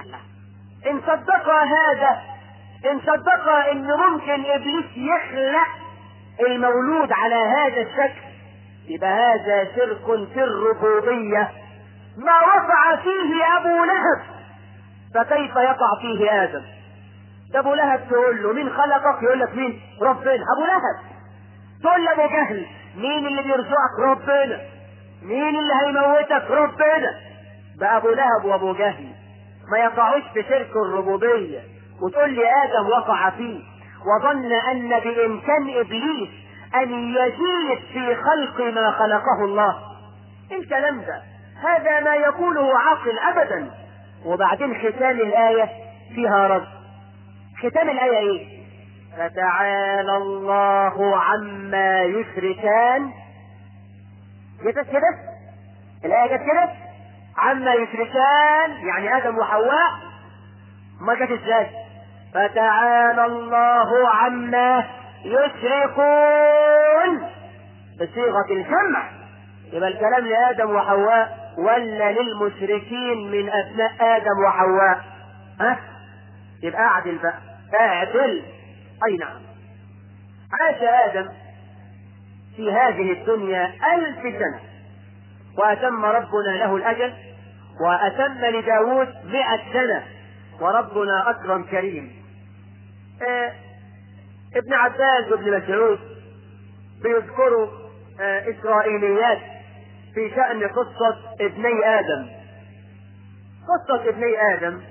B: ان صدق هذا ان صدق ان ممكن ابليس يخلق المولود على هذا الشكل يبقى هذا شرك في الربوبية ما وقع فيه ابو لهب فكيف يقع فيه ادم ده ابو لهب تقول له مين خلقك يقول لك مين ربنا ابو لهب تقول له ابو جهل مين اللي بيرزقك ربنا مين اللي هيموتك ربنا بقى ابو لهب وابو جهل ما يقعوش في شرك الربوبية وتقول لي آدم وقع فيه وظن أن بإمكان إبليس أن يزيد في خلق ما خلقه الله الكلام ده هذا ما يقوله عاقل أبدا وبعدين ختام الآية فيها رد ختام الآية إيه؟ فتعالى الله عما يشركان جت كده؟ الآية جت كده؟ عما يشركان يعني ادم وحواء ما جت ازاي فتعالى الله عما يشركون بصيغة الجمع يبقى الكلام لآدم وحواء ولا للمشركين من أبناء آدم وحواء ها يبقى اعدل بقى اعدل أي نعم عاش آدم في هذه الدنيا ألف سنة وأتم ربنا له الأجل وأتم لداود مئة سنة وربنا أكرم كريم آه ابن عباس وابن مسعود بيذكروا آه إسرائيليات في شأن قصة ابني آدم قصة ابني آدم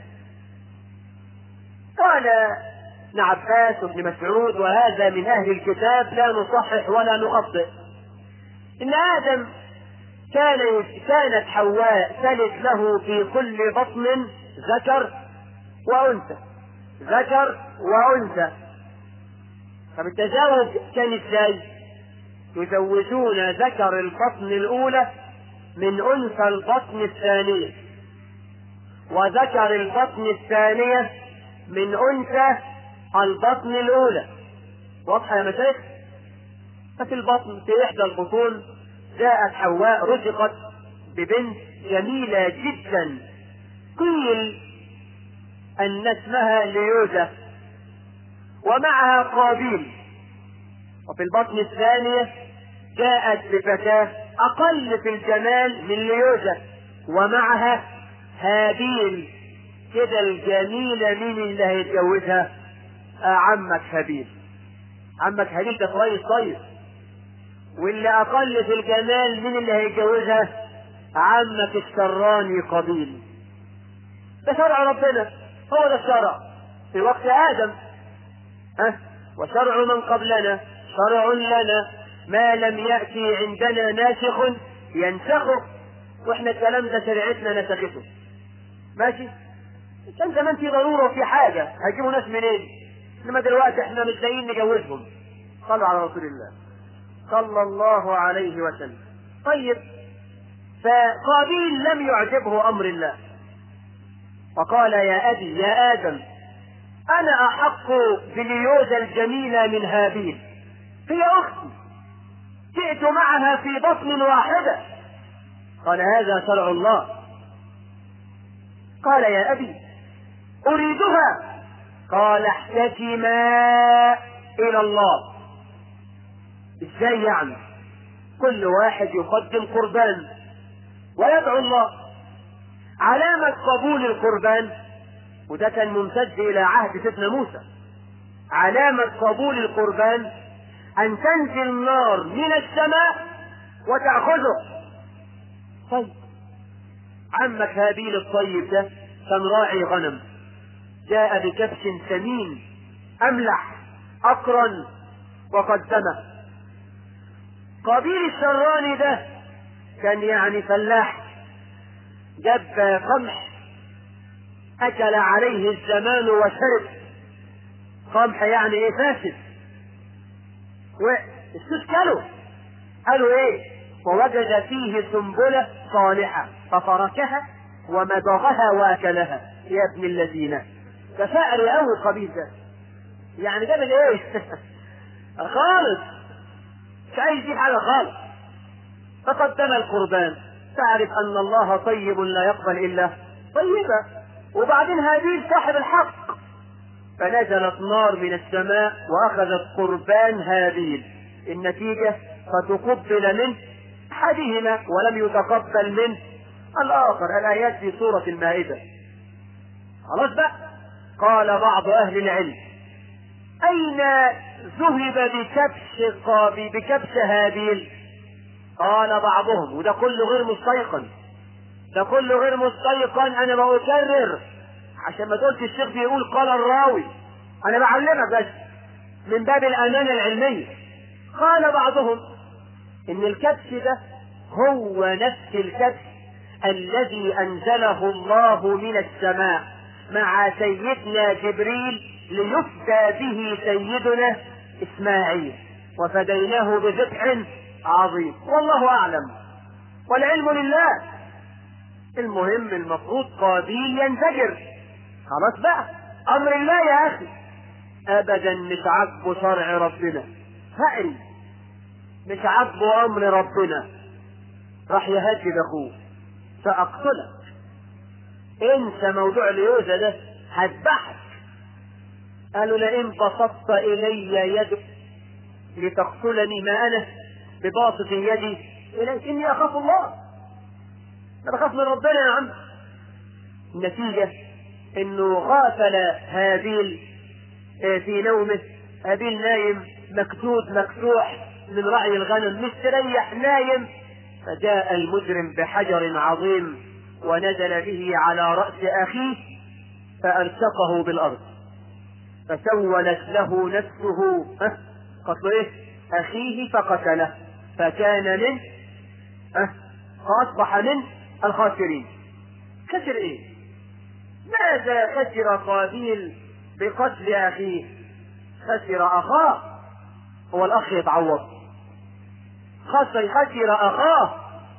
B: قال ابن عباس وابن مسعود وهذا من أهل الكتاب لا نصحح ولا نخطئ إن آدم كان كانت حواء تلد له في كل بطن ذكر وأنثى ذكر وأنثى طب التزاوج كان ازاي؟ يزوجون ذكر البطن الأولى من أنثى البطن الثانية وذكر البطن الثانية من أنثى البطن الأولى واضحة يا مشايخ؟ ففي البطن في إحدى البطون جاءت حواء رزقت ببنت جميلة جدا قيل أن اسمها ليوزة ومعها قابيل وفي البطن الثانية جاءت بفتاة أقل في الجمال من ليوزة ومعها هابيل كده الجميلة مين اللي هيتجوزها؟ آه عمك هابيل عمك هابيل ده كويس طيب واللي أقل في الجمال مين اللي هيتجوزها؟ عمك الشراني قبيل ده شرع ربنا هو ده الشرع في وقت آدم ها وشرع من قبلنا شرع لنا ما لم يأتي عندنا ناسخ ينسخه واحنا الكلام ده شريعتنا نسخته ماشي كان زمان في ضرورة وفي حاجة هيجيبوا ناس منين انما دلوقتي احنا مش لاقيين نجوزهم صلوا على رسول الله صلى الله عليه وسلم طيب فقابيل لم يعجبه امر الله فقال يا ابي يا ادم انا احق بليوزا الجميلة من هابيل هي اختي جئت معها في بطن واحدة قال هذا شرع الله قال يا أبي أريدها قال احتكما إلى الله ازاي يعني كل واحد يقدم قربان ويدعو الله علامة قبول القربان وده كان ممتد إلى عهد سيدنا موسى علامة قبول القربان أن تنزل نار من السماء وتأخذه طيب عمك هابيل الطيب ده كان راعي غنم جاء بكبش ثمين أملح أقرن وقدمه قابيل الشراني ده كان يعني فلاح جاب قمح أكل عليه الزمان وشرب قمح يعني إيه فاسد واستشكلوا قالوا إيه ووجد فيه سنبلة صالحة ففركها ومضغها واكلها يا ابن الذين تساءل يا أول قبيل ده يعني جاب الايه خالص مش عايز يجيب حاجة خالص فقدم القربان تعرف أن الله طيب لا يقبل إلا طيبا وبعدين هابيل صاحب الحق فنزلت نار من السماء وأخذت قربان هابيل النتيجة فتقبل منه أحدهما ولم يتقبل منه الآخر الآيات في سورة المائدة خلاص بقى قال بعض أهل العلم أين ذهب بكبش قابي بكبش هابيل قال بعضهم وده كله غير مستيقن ده كله غير مستيقن أنا بكرر عشان ما تقولش الشيخ بيقول قال الراوي أنا بعلمك بس من باب الأمانة العلمية قال بعضهم إن الكبش ده هو نفس الكبش الذي أنزله الله من السماء مع سيدنا جبريل ليفدى به سيدنا إسماعيل وفديناه بذبح عظيم والله أعلم والعلم لله المهم المفروض قابيل ينفجر خلاص بقى أمر الله يا أخي أبدا مش عاجبه شرع ربنا فقري مش عاجبه أمر ربنا راح يهدد أخوه سأقتلك انسى موضوع اليوزة ده هذبحك قالوا لئن بسطت إلي يدك لتقتلني ما أنا بباسط يدي إليك إني أخاف الله أنا بخاف من ربنا يا عم النتيجة إنه غافل هابيل في نومه هابيل نايم مكدود مكسوح من رعي الغنم مستريح نايم فجاء المجرم بحجر عظيم ونزل به على رأس أخيه فألصقه بالأرض فسولت له نفسه قتل إيه؟ أخيه فقتله فكان من أه؟ فأصبح من الخاسرين خسر إيه؟ ماذا خسر قابيل بقتل أخيه؟ خسر أخاه هو الأخ يتعوض خسر خسر أخاه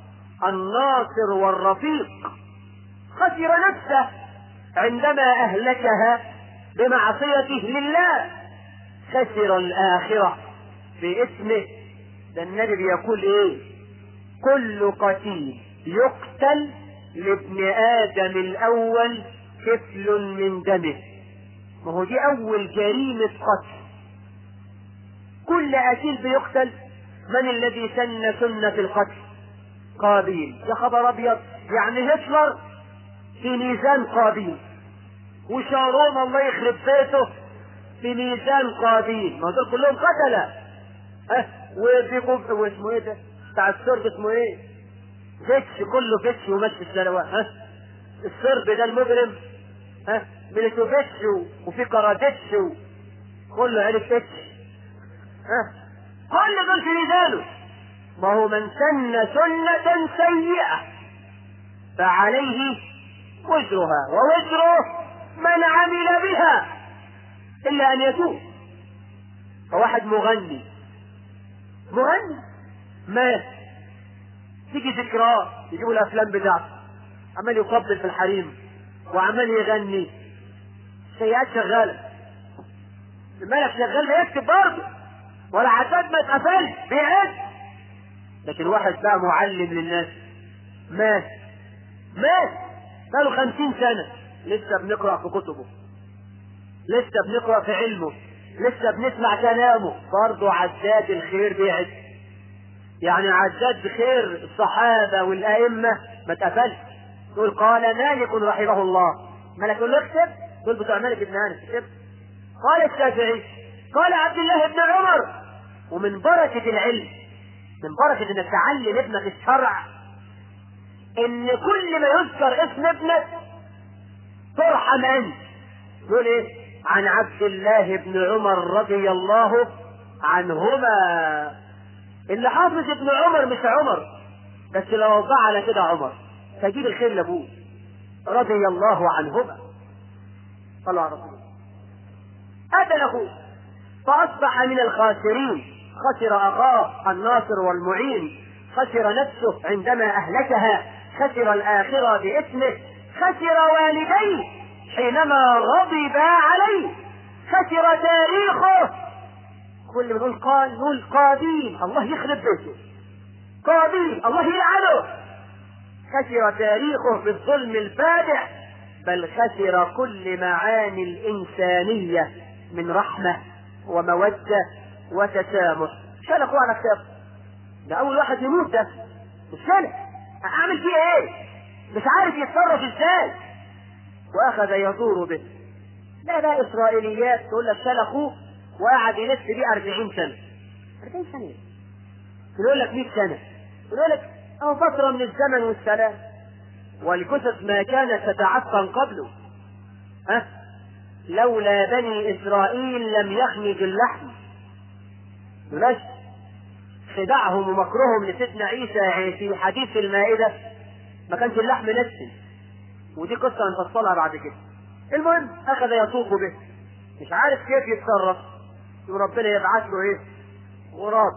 B: الناصر والرفيق خسر نفسه عندما أهلكها بمعصيته لله خسر الآخرة باسمه ده النبي بيقول ايه كل قتيل يقتل لابن آدم الأول كفل من دمه ما هو دي أول جريمة قتل كل قتيل بيقتل من الذي سن سنة القتل قابيل يا خبر أبيض يعني هتلر في ميزان قابيل وشارون الله يخرب بيته في ميزان قابيل ما دول كلهم قتلة ها وبيقوم واسمه ايه ده بتاع السرب اسمه ايه فتش كله فتش ومشي السنوات ها السرب ده المجرم ها ملتو فتش وفي كرادتش كله عرف فتش ها كل دول في ميزانه ما هو من سن سنة سيئة فعليه وزرها ووزره من عمل بها إلا أن يتوب فواحد مغني مغني مات تيجي ذكراه يجيبوا الأفلام بتاعته عمال يقبل في الحريم وعمال يغني سيئات شغالة الملك شغال بيكتب برضه ولا عداد ما اتقفلش بيعد لكن واحد بقى معلم للناس مات مات بقاله خمسين سنة لسه بنقرأ في كتبه لسه بنقرأ في علمه لسه بنسمع كلامه برضه عداد الخير بيعد يعني عداد خير الصحابة والأئمة ما اتقفلش تقول قال مالك رحمه الله ملك يقول له اكتب دول بتوع مالك بن انس اكتب قال الشافعي قال عبد الله بن عمر ومن بركة العلم من بركة انك تعلم ابنك الشرع ان كل ما يذكر اسم ابنك ترحم انت يقول ايه عن عبد الله بن عمر رضي الله عنهما اللي حافظ ابن عمر مش عمر بس لو وضع على كده عمر فجيب الخير لابوه رضي الله عنهما صلى على رسول الله قتل اخوه فاصبح من الخاسرين خسر اخاه الناصر والمعين خسر نفسه عندما اهلكها خسر الاخره باسمه خسر والديه حينما غضب عليه خسر تاريخه كل ما نقول قال نقول قابيل الله يخرب بيته قابيل الله يلعنه خسر تاريخه في الظلم الفادح بل خسر كل معاني الإنسانية من رحمة ومودة وتسامح شال أخوه على كتاب ده أول واحد يموت ده مش شال أعمل فيه إيه؟ مش عارف يتصرف إزاي وأخذ يدور به لا لا إسرائيليات تقول لك شال أخوه وقعد يلف بيه 40 سنة 40 سنة يقول لك 100 سنة يقول لك أو فترة من الزمن والسلام والكتب ما كانت تتعفن قبله ها لولا بني إسرائيل لم يخمد اللحم بلاش خدعهم ومكرهم لسيدنا عيسى في حديث المائدة ما كانش اللحم نسل ودي قصة هنفصلها بعد كده المهم أخذ يطوف به مش عارف كيف يتصرف وربنا يبعث له ايه غراب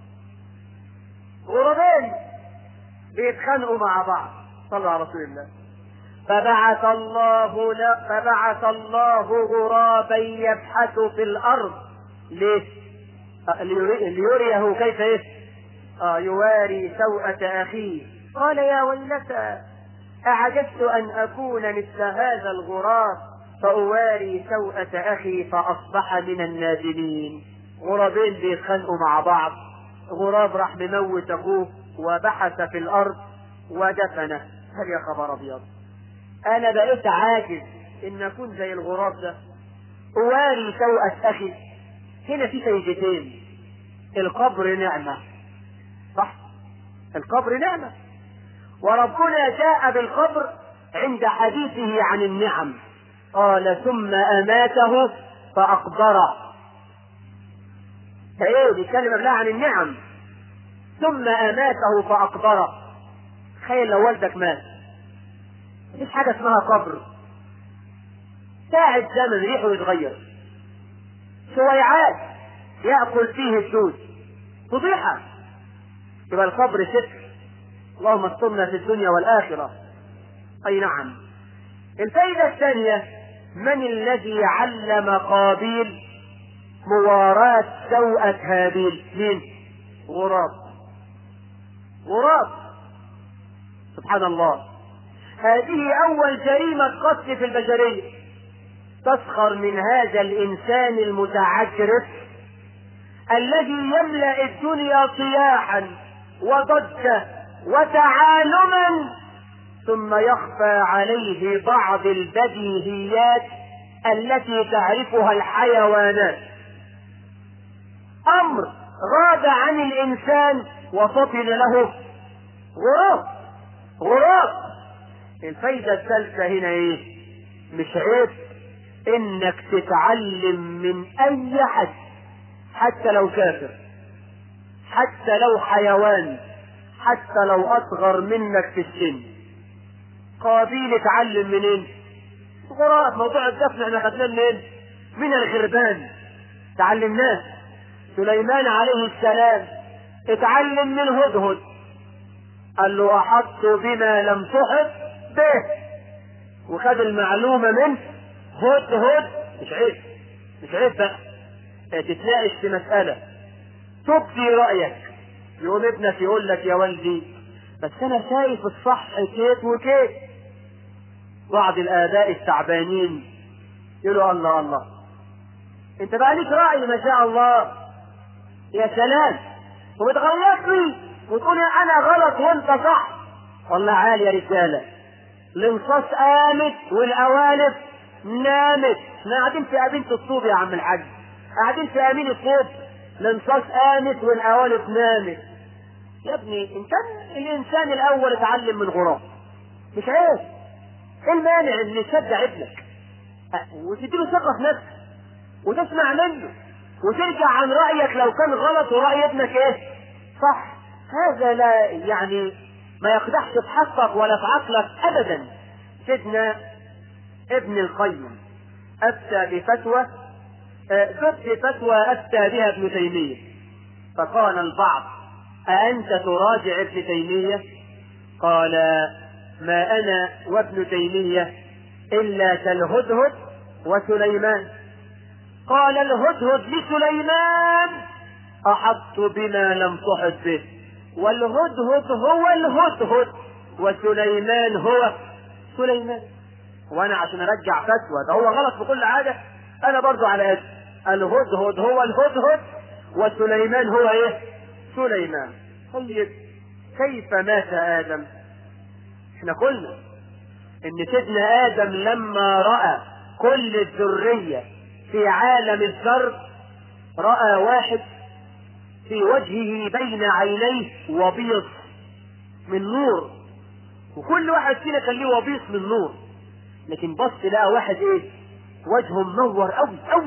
B: غرابين بيتخانقوا مع بعض صلى على رسول الله فبعث الله ل... فبعث الله غرابا يبحث في الارض ليه؟ ليري... ليريه كيف ايه؟ آه يواري سوءة اخيه قال يا ويلتى اعجزت ان اكون مثل هذا الغراب فأواري سوءة أخي فأصبح من النادمين غرابين بيتخانقوا مع بعض غراب راح مموت أخوه وبحث في الأرض ودفنه هل يا خبر أبيض أنا بقيت عاجز إن أكون زي الغراب ده أواري سوءة أخي هنا في فايدتين القبر نعمة صح القبر نعمة وربنا جاء بالقبر عند حديثه عن النعم قال ثم أماته فأقبره فإيه بيتكلم قبلها عن النعم ثم أماته فأقبره تخيل لو والدك مات مفيش حاجة اسمها قبر ساعة زمن ريحه يتغير سويعات يأكل فيه الدود فضيحة يبقى القبر ستر اللهم استرنا في الدنيا والآخرة أي نعم الفائدة الثانية من الذي علم قابيل مواراة سوءة هابيل مين غراب غراب سبحان الله هذه أول جريمة قتل في البشرية تسخر من هذا الإنسان المتعجرف الذي يملأ الدنيا صياحا وضجة وتعالما ثم يخفى عليه بعض البديهيات التي تعرفها الحيوانات امر غاب عن الانسان وفطن له غراب غراب الفايدة الثالثة هنا ايه مش عيب انك تتعلم من اي حد حتى لو كافر حتى لو حيوان حتى لو اصغر منك في السن قابيل اتعلم منين غراب موضوع الدفن احنا خدناه منين من الغربان تعلمناه سليمان عليه السلام اتعلم من هدهد قال له احط بما لم تحط به وخد المعلومه من هدهد مش عيب مش عيب بقى تتناقش في مساله تبدي رايك يقوم ابنك يقول لك يا والدي بس انا شايف الصح كيت وكيت بعض الاباء التعبانين يقولوا الله الله انت بقى ليك راي ما شاء الله يا سلام وبتغلط لي وتقول انا غلط وانت صح والله عالي يا رجاله الانصاص قامت والقوالب نامت احنا قاعدين في امينة الطوب يا عم الحاج قاعدين في امين الطوب الانصاص قامت والقوالب نامت يا ابني ان كان الانسان الاول اتعلم من غراب مش عيب ايه المانع ان تشجع ابنك وتديله ثقه في نفسه وتسمع منه وترجع عن رايك لو كان غلط وراي ابنك ايه صح هذا لا يعني ما يقدحش في حقك ولا في عقلك ابدا سيدنا ابن القيم افتى بفتوى ضد فتوى افتى بها ابن تيميه فقال البعض أأنت تراجع ابن تيمية؟ قال ما أنا وابن تيمية إلا كالهدهد وسليمان قال الهدهد لسليمان أحط بما لم تحط به والهدهد هو الهدهد وسليمان هو سليمان وانا عشان ارجع فتوى ده هو غلط في كل حاجه انا برضو على قد الهدهد هو الهدهد وسليمان هو ايه سليمان طيب كيف مات ادم احنا قلنا ان سيدنا ادم لما راى كل الذريه في عالم الذر راى واحد في وجهه بين عينيه وبيص من نور وكل واحد فينا كان ليه وبيص من نور لكن بص لقى واحد ايه وجهه منور قوي قوي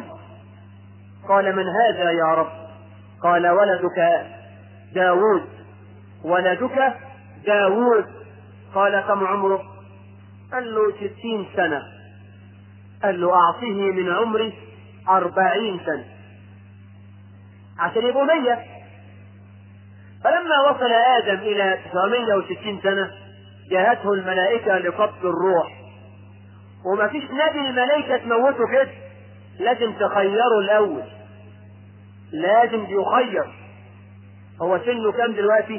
B: قال من هذا يا رب قال ولدك داوود ولدك داوود قال كم عمره قال له ستين سنة قال له أعطيه من عمري أربعين سنة عشان يبقوا مية فلما وصل آدم إلى 960 سنة جاءته الملائكة لقبض الروح وما فيش نبي الملائكة تموته كده لازم تخيره الأول لازم يخير هو سنه كام دلوقتي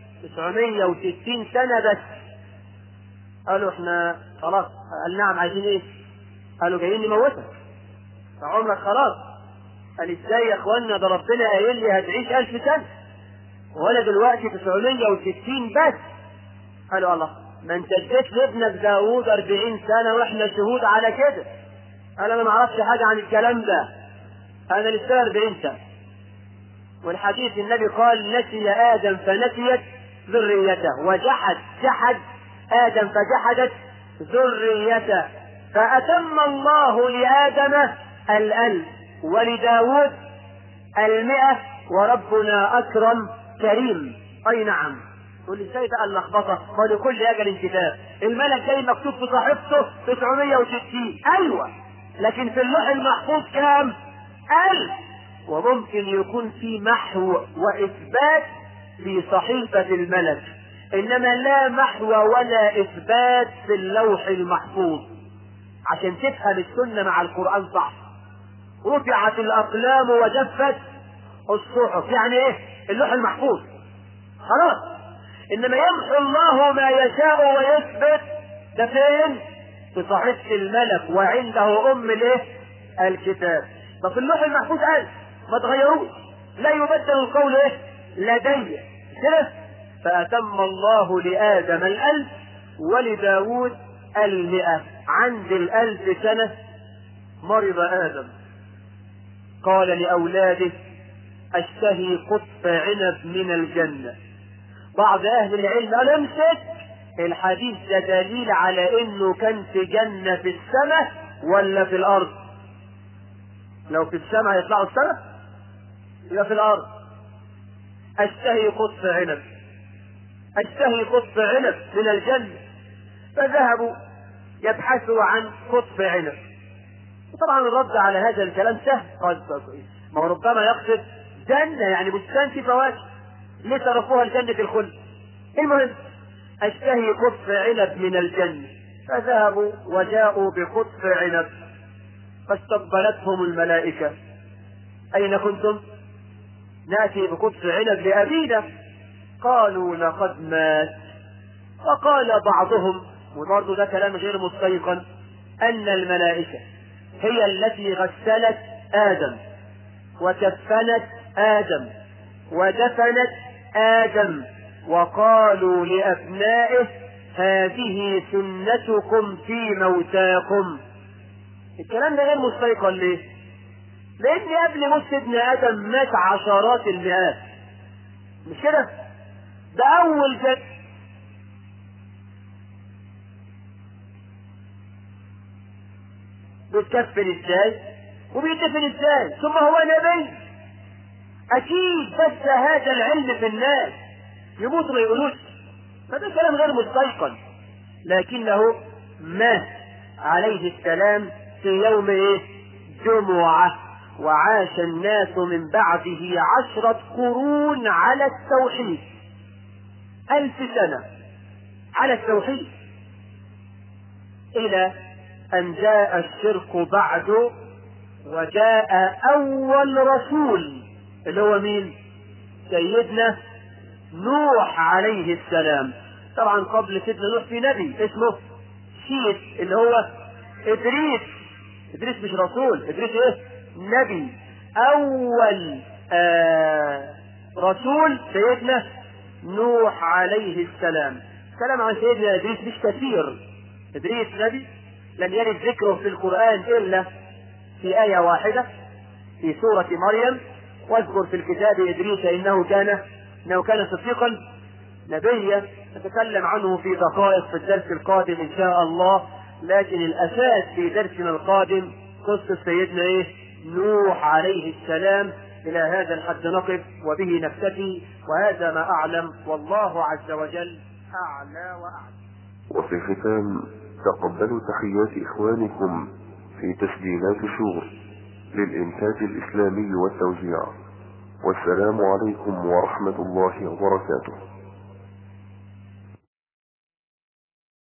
B: 960 سنة بس قالوا احنا خلاص قال نعم عايزين ايه قالوا جايين نموتك عمرك خلاص قال ازاي يا اخوانا ده ربنا قايل لي هتعيش ألف سنة وانا دلوقتي 960 بس قالوا الله ما انت اديت لابنك داوود 40 سنة واحنا شهود على كده قال انا ما اعرفش حاجة عن الكلام ده انا لسه 40 سنة والحديث النبي قال نسي ادم فنسيت ذريته وجحد جحد ادم فجحدت ذريته فاتم الله لادم الالف ولداود المئة وربنا اكرم كريم اي نعم تقول لي ازاي بقى اللخبطه؟ ما لكل اجل كتاب، الملك جاي مكتوب في صحيفته 960 ايوه لكن في اللوح المحفوظ كام؟ 1000 وممكن يكون في محو واثبات في صحيفه الملك انما لا محو ولا اثبات في اللوح المحفوظ عشان تفهم السنه مع القران صح رفعت الاقلام وجفت الصحف يعني ايه اللوح المحفوظ خلاص انما يمحو الله ما يشاء ويثبت ده فين في صحيفه الملك وعنده ام الايه الكتاب ففي اللوح المحفوظ قال ما تغيروش لا يبدل القول ايه لدي كده فاتم الله لادم الالف ولداود المئة عند الالف سنة مرض ادم قال لاولاده اشتهي قطف عنب من الجنه بعض اهل العلم قال امسك الحديث ده دليل على انه كان في جنة في السماء ولا في الارض لو في السماء هيطلعوا السماء يبقى في الارض اشتهي قطف عنب اشتهي قطف عنب من الجنة فذهبوا يبحثوا عن قطف عنب وطبعا الرد على هذا الكلام سهل قال ما هو ربما يقصد جنة يعني بستان في فواكه ليه صرفوها لجنة الخلد المهم اشتهي قطف عنب من الجنة فذهبوا وجاءوا بقطف عنب فاستقبلتهم الملائكة أين كنتم؟ نأتي بقطف عنب لأبينا قالوا لقد مات وقال بعضهم وبرضه ده كلام غير مستيقن أن الملائكة هي التي غسلت آدم وكفنت آدم ودفنت آدم وقالوا لأبنائه هذه سنتكم في موتاكم الكلام ده غير مستيقن ليه؟ لأن قبل موت ابن آدم مات عشرات المئات مش كده؟ ده أول جد بيتكفن ازاي وبيدفن ازاي ثم هو نبي اكيد بس هذا العلم في الناس يموت ما يقولوش فده كلام غير مستيقن لكنه مات عليه السلام في يوم ايه جمعة وعاش الناس من بعده عشرة قرون على التوحيد ألف سنة على التوحيد إلى أن جاء الشرك بعد وجاء أول رسول اللي هو مين؟ سيدنا نوح عليه السلام طبعا قبل سيدنا نوح في نبي اسمه شيت اللي هو إدريس إدريس مش رسول إدريس إيه؟ نبي أول آه رسول سيدنا نوح عليه السلام كلام عن سيدنا إدريس مش كثير إدريس نبي لم يرد ذكره في القرآن إلا في آية واحدة في سورة مريم واذكر في الكتاب إدريس إنه كان إنه كان صديقا نبيا نتكلم عنه في دقائق في الدرس القادم إن شاء الله لكن الأساس في درسنا القادم قصة سيدنا إيه؟ نوح عليه السلام إلى هذا الحد نقف وبه نكتفي وهذا ما أعلم والله عز وجل أعلى وأعلم
C: وفي الختام تقبلوا تحيات إخوانكم في تسجيلات شور للإنتاج الإسلامي والتوزيع والسلام عليكم ورحمة الله وبركاته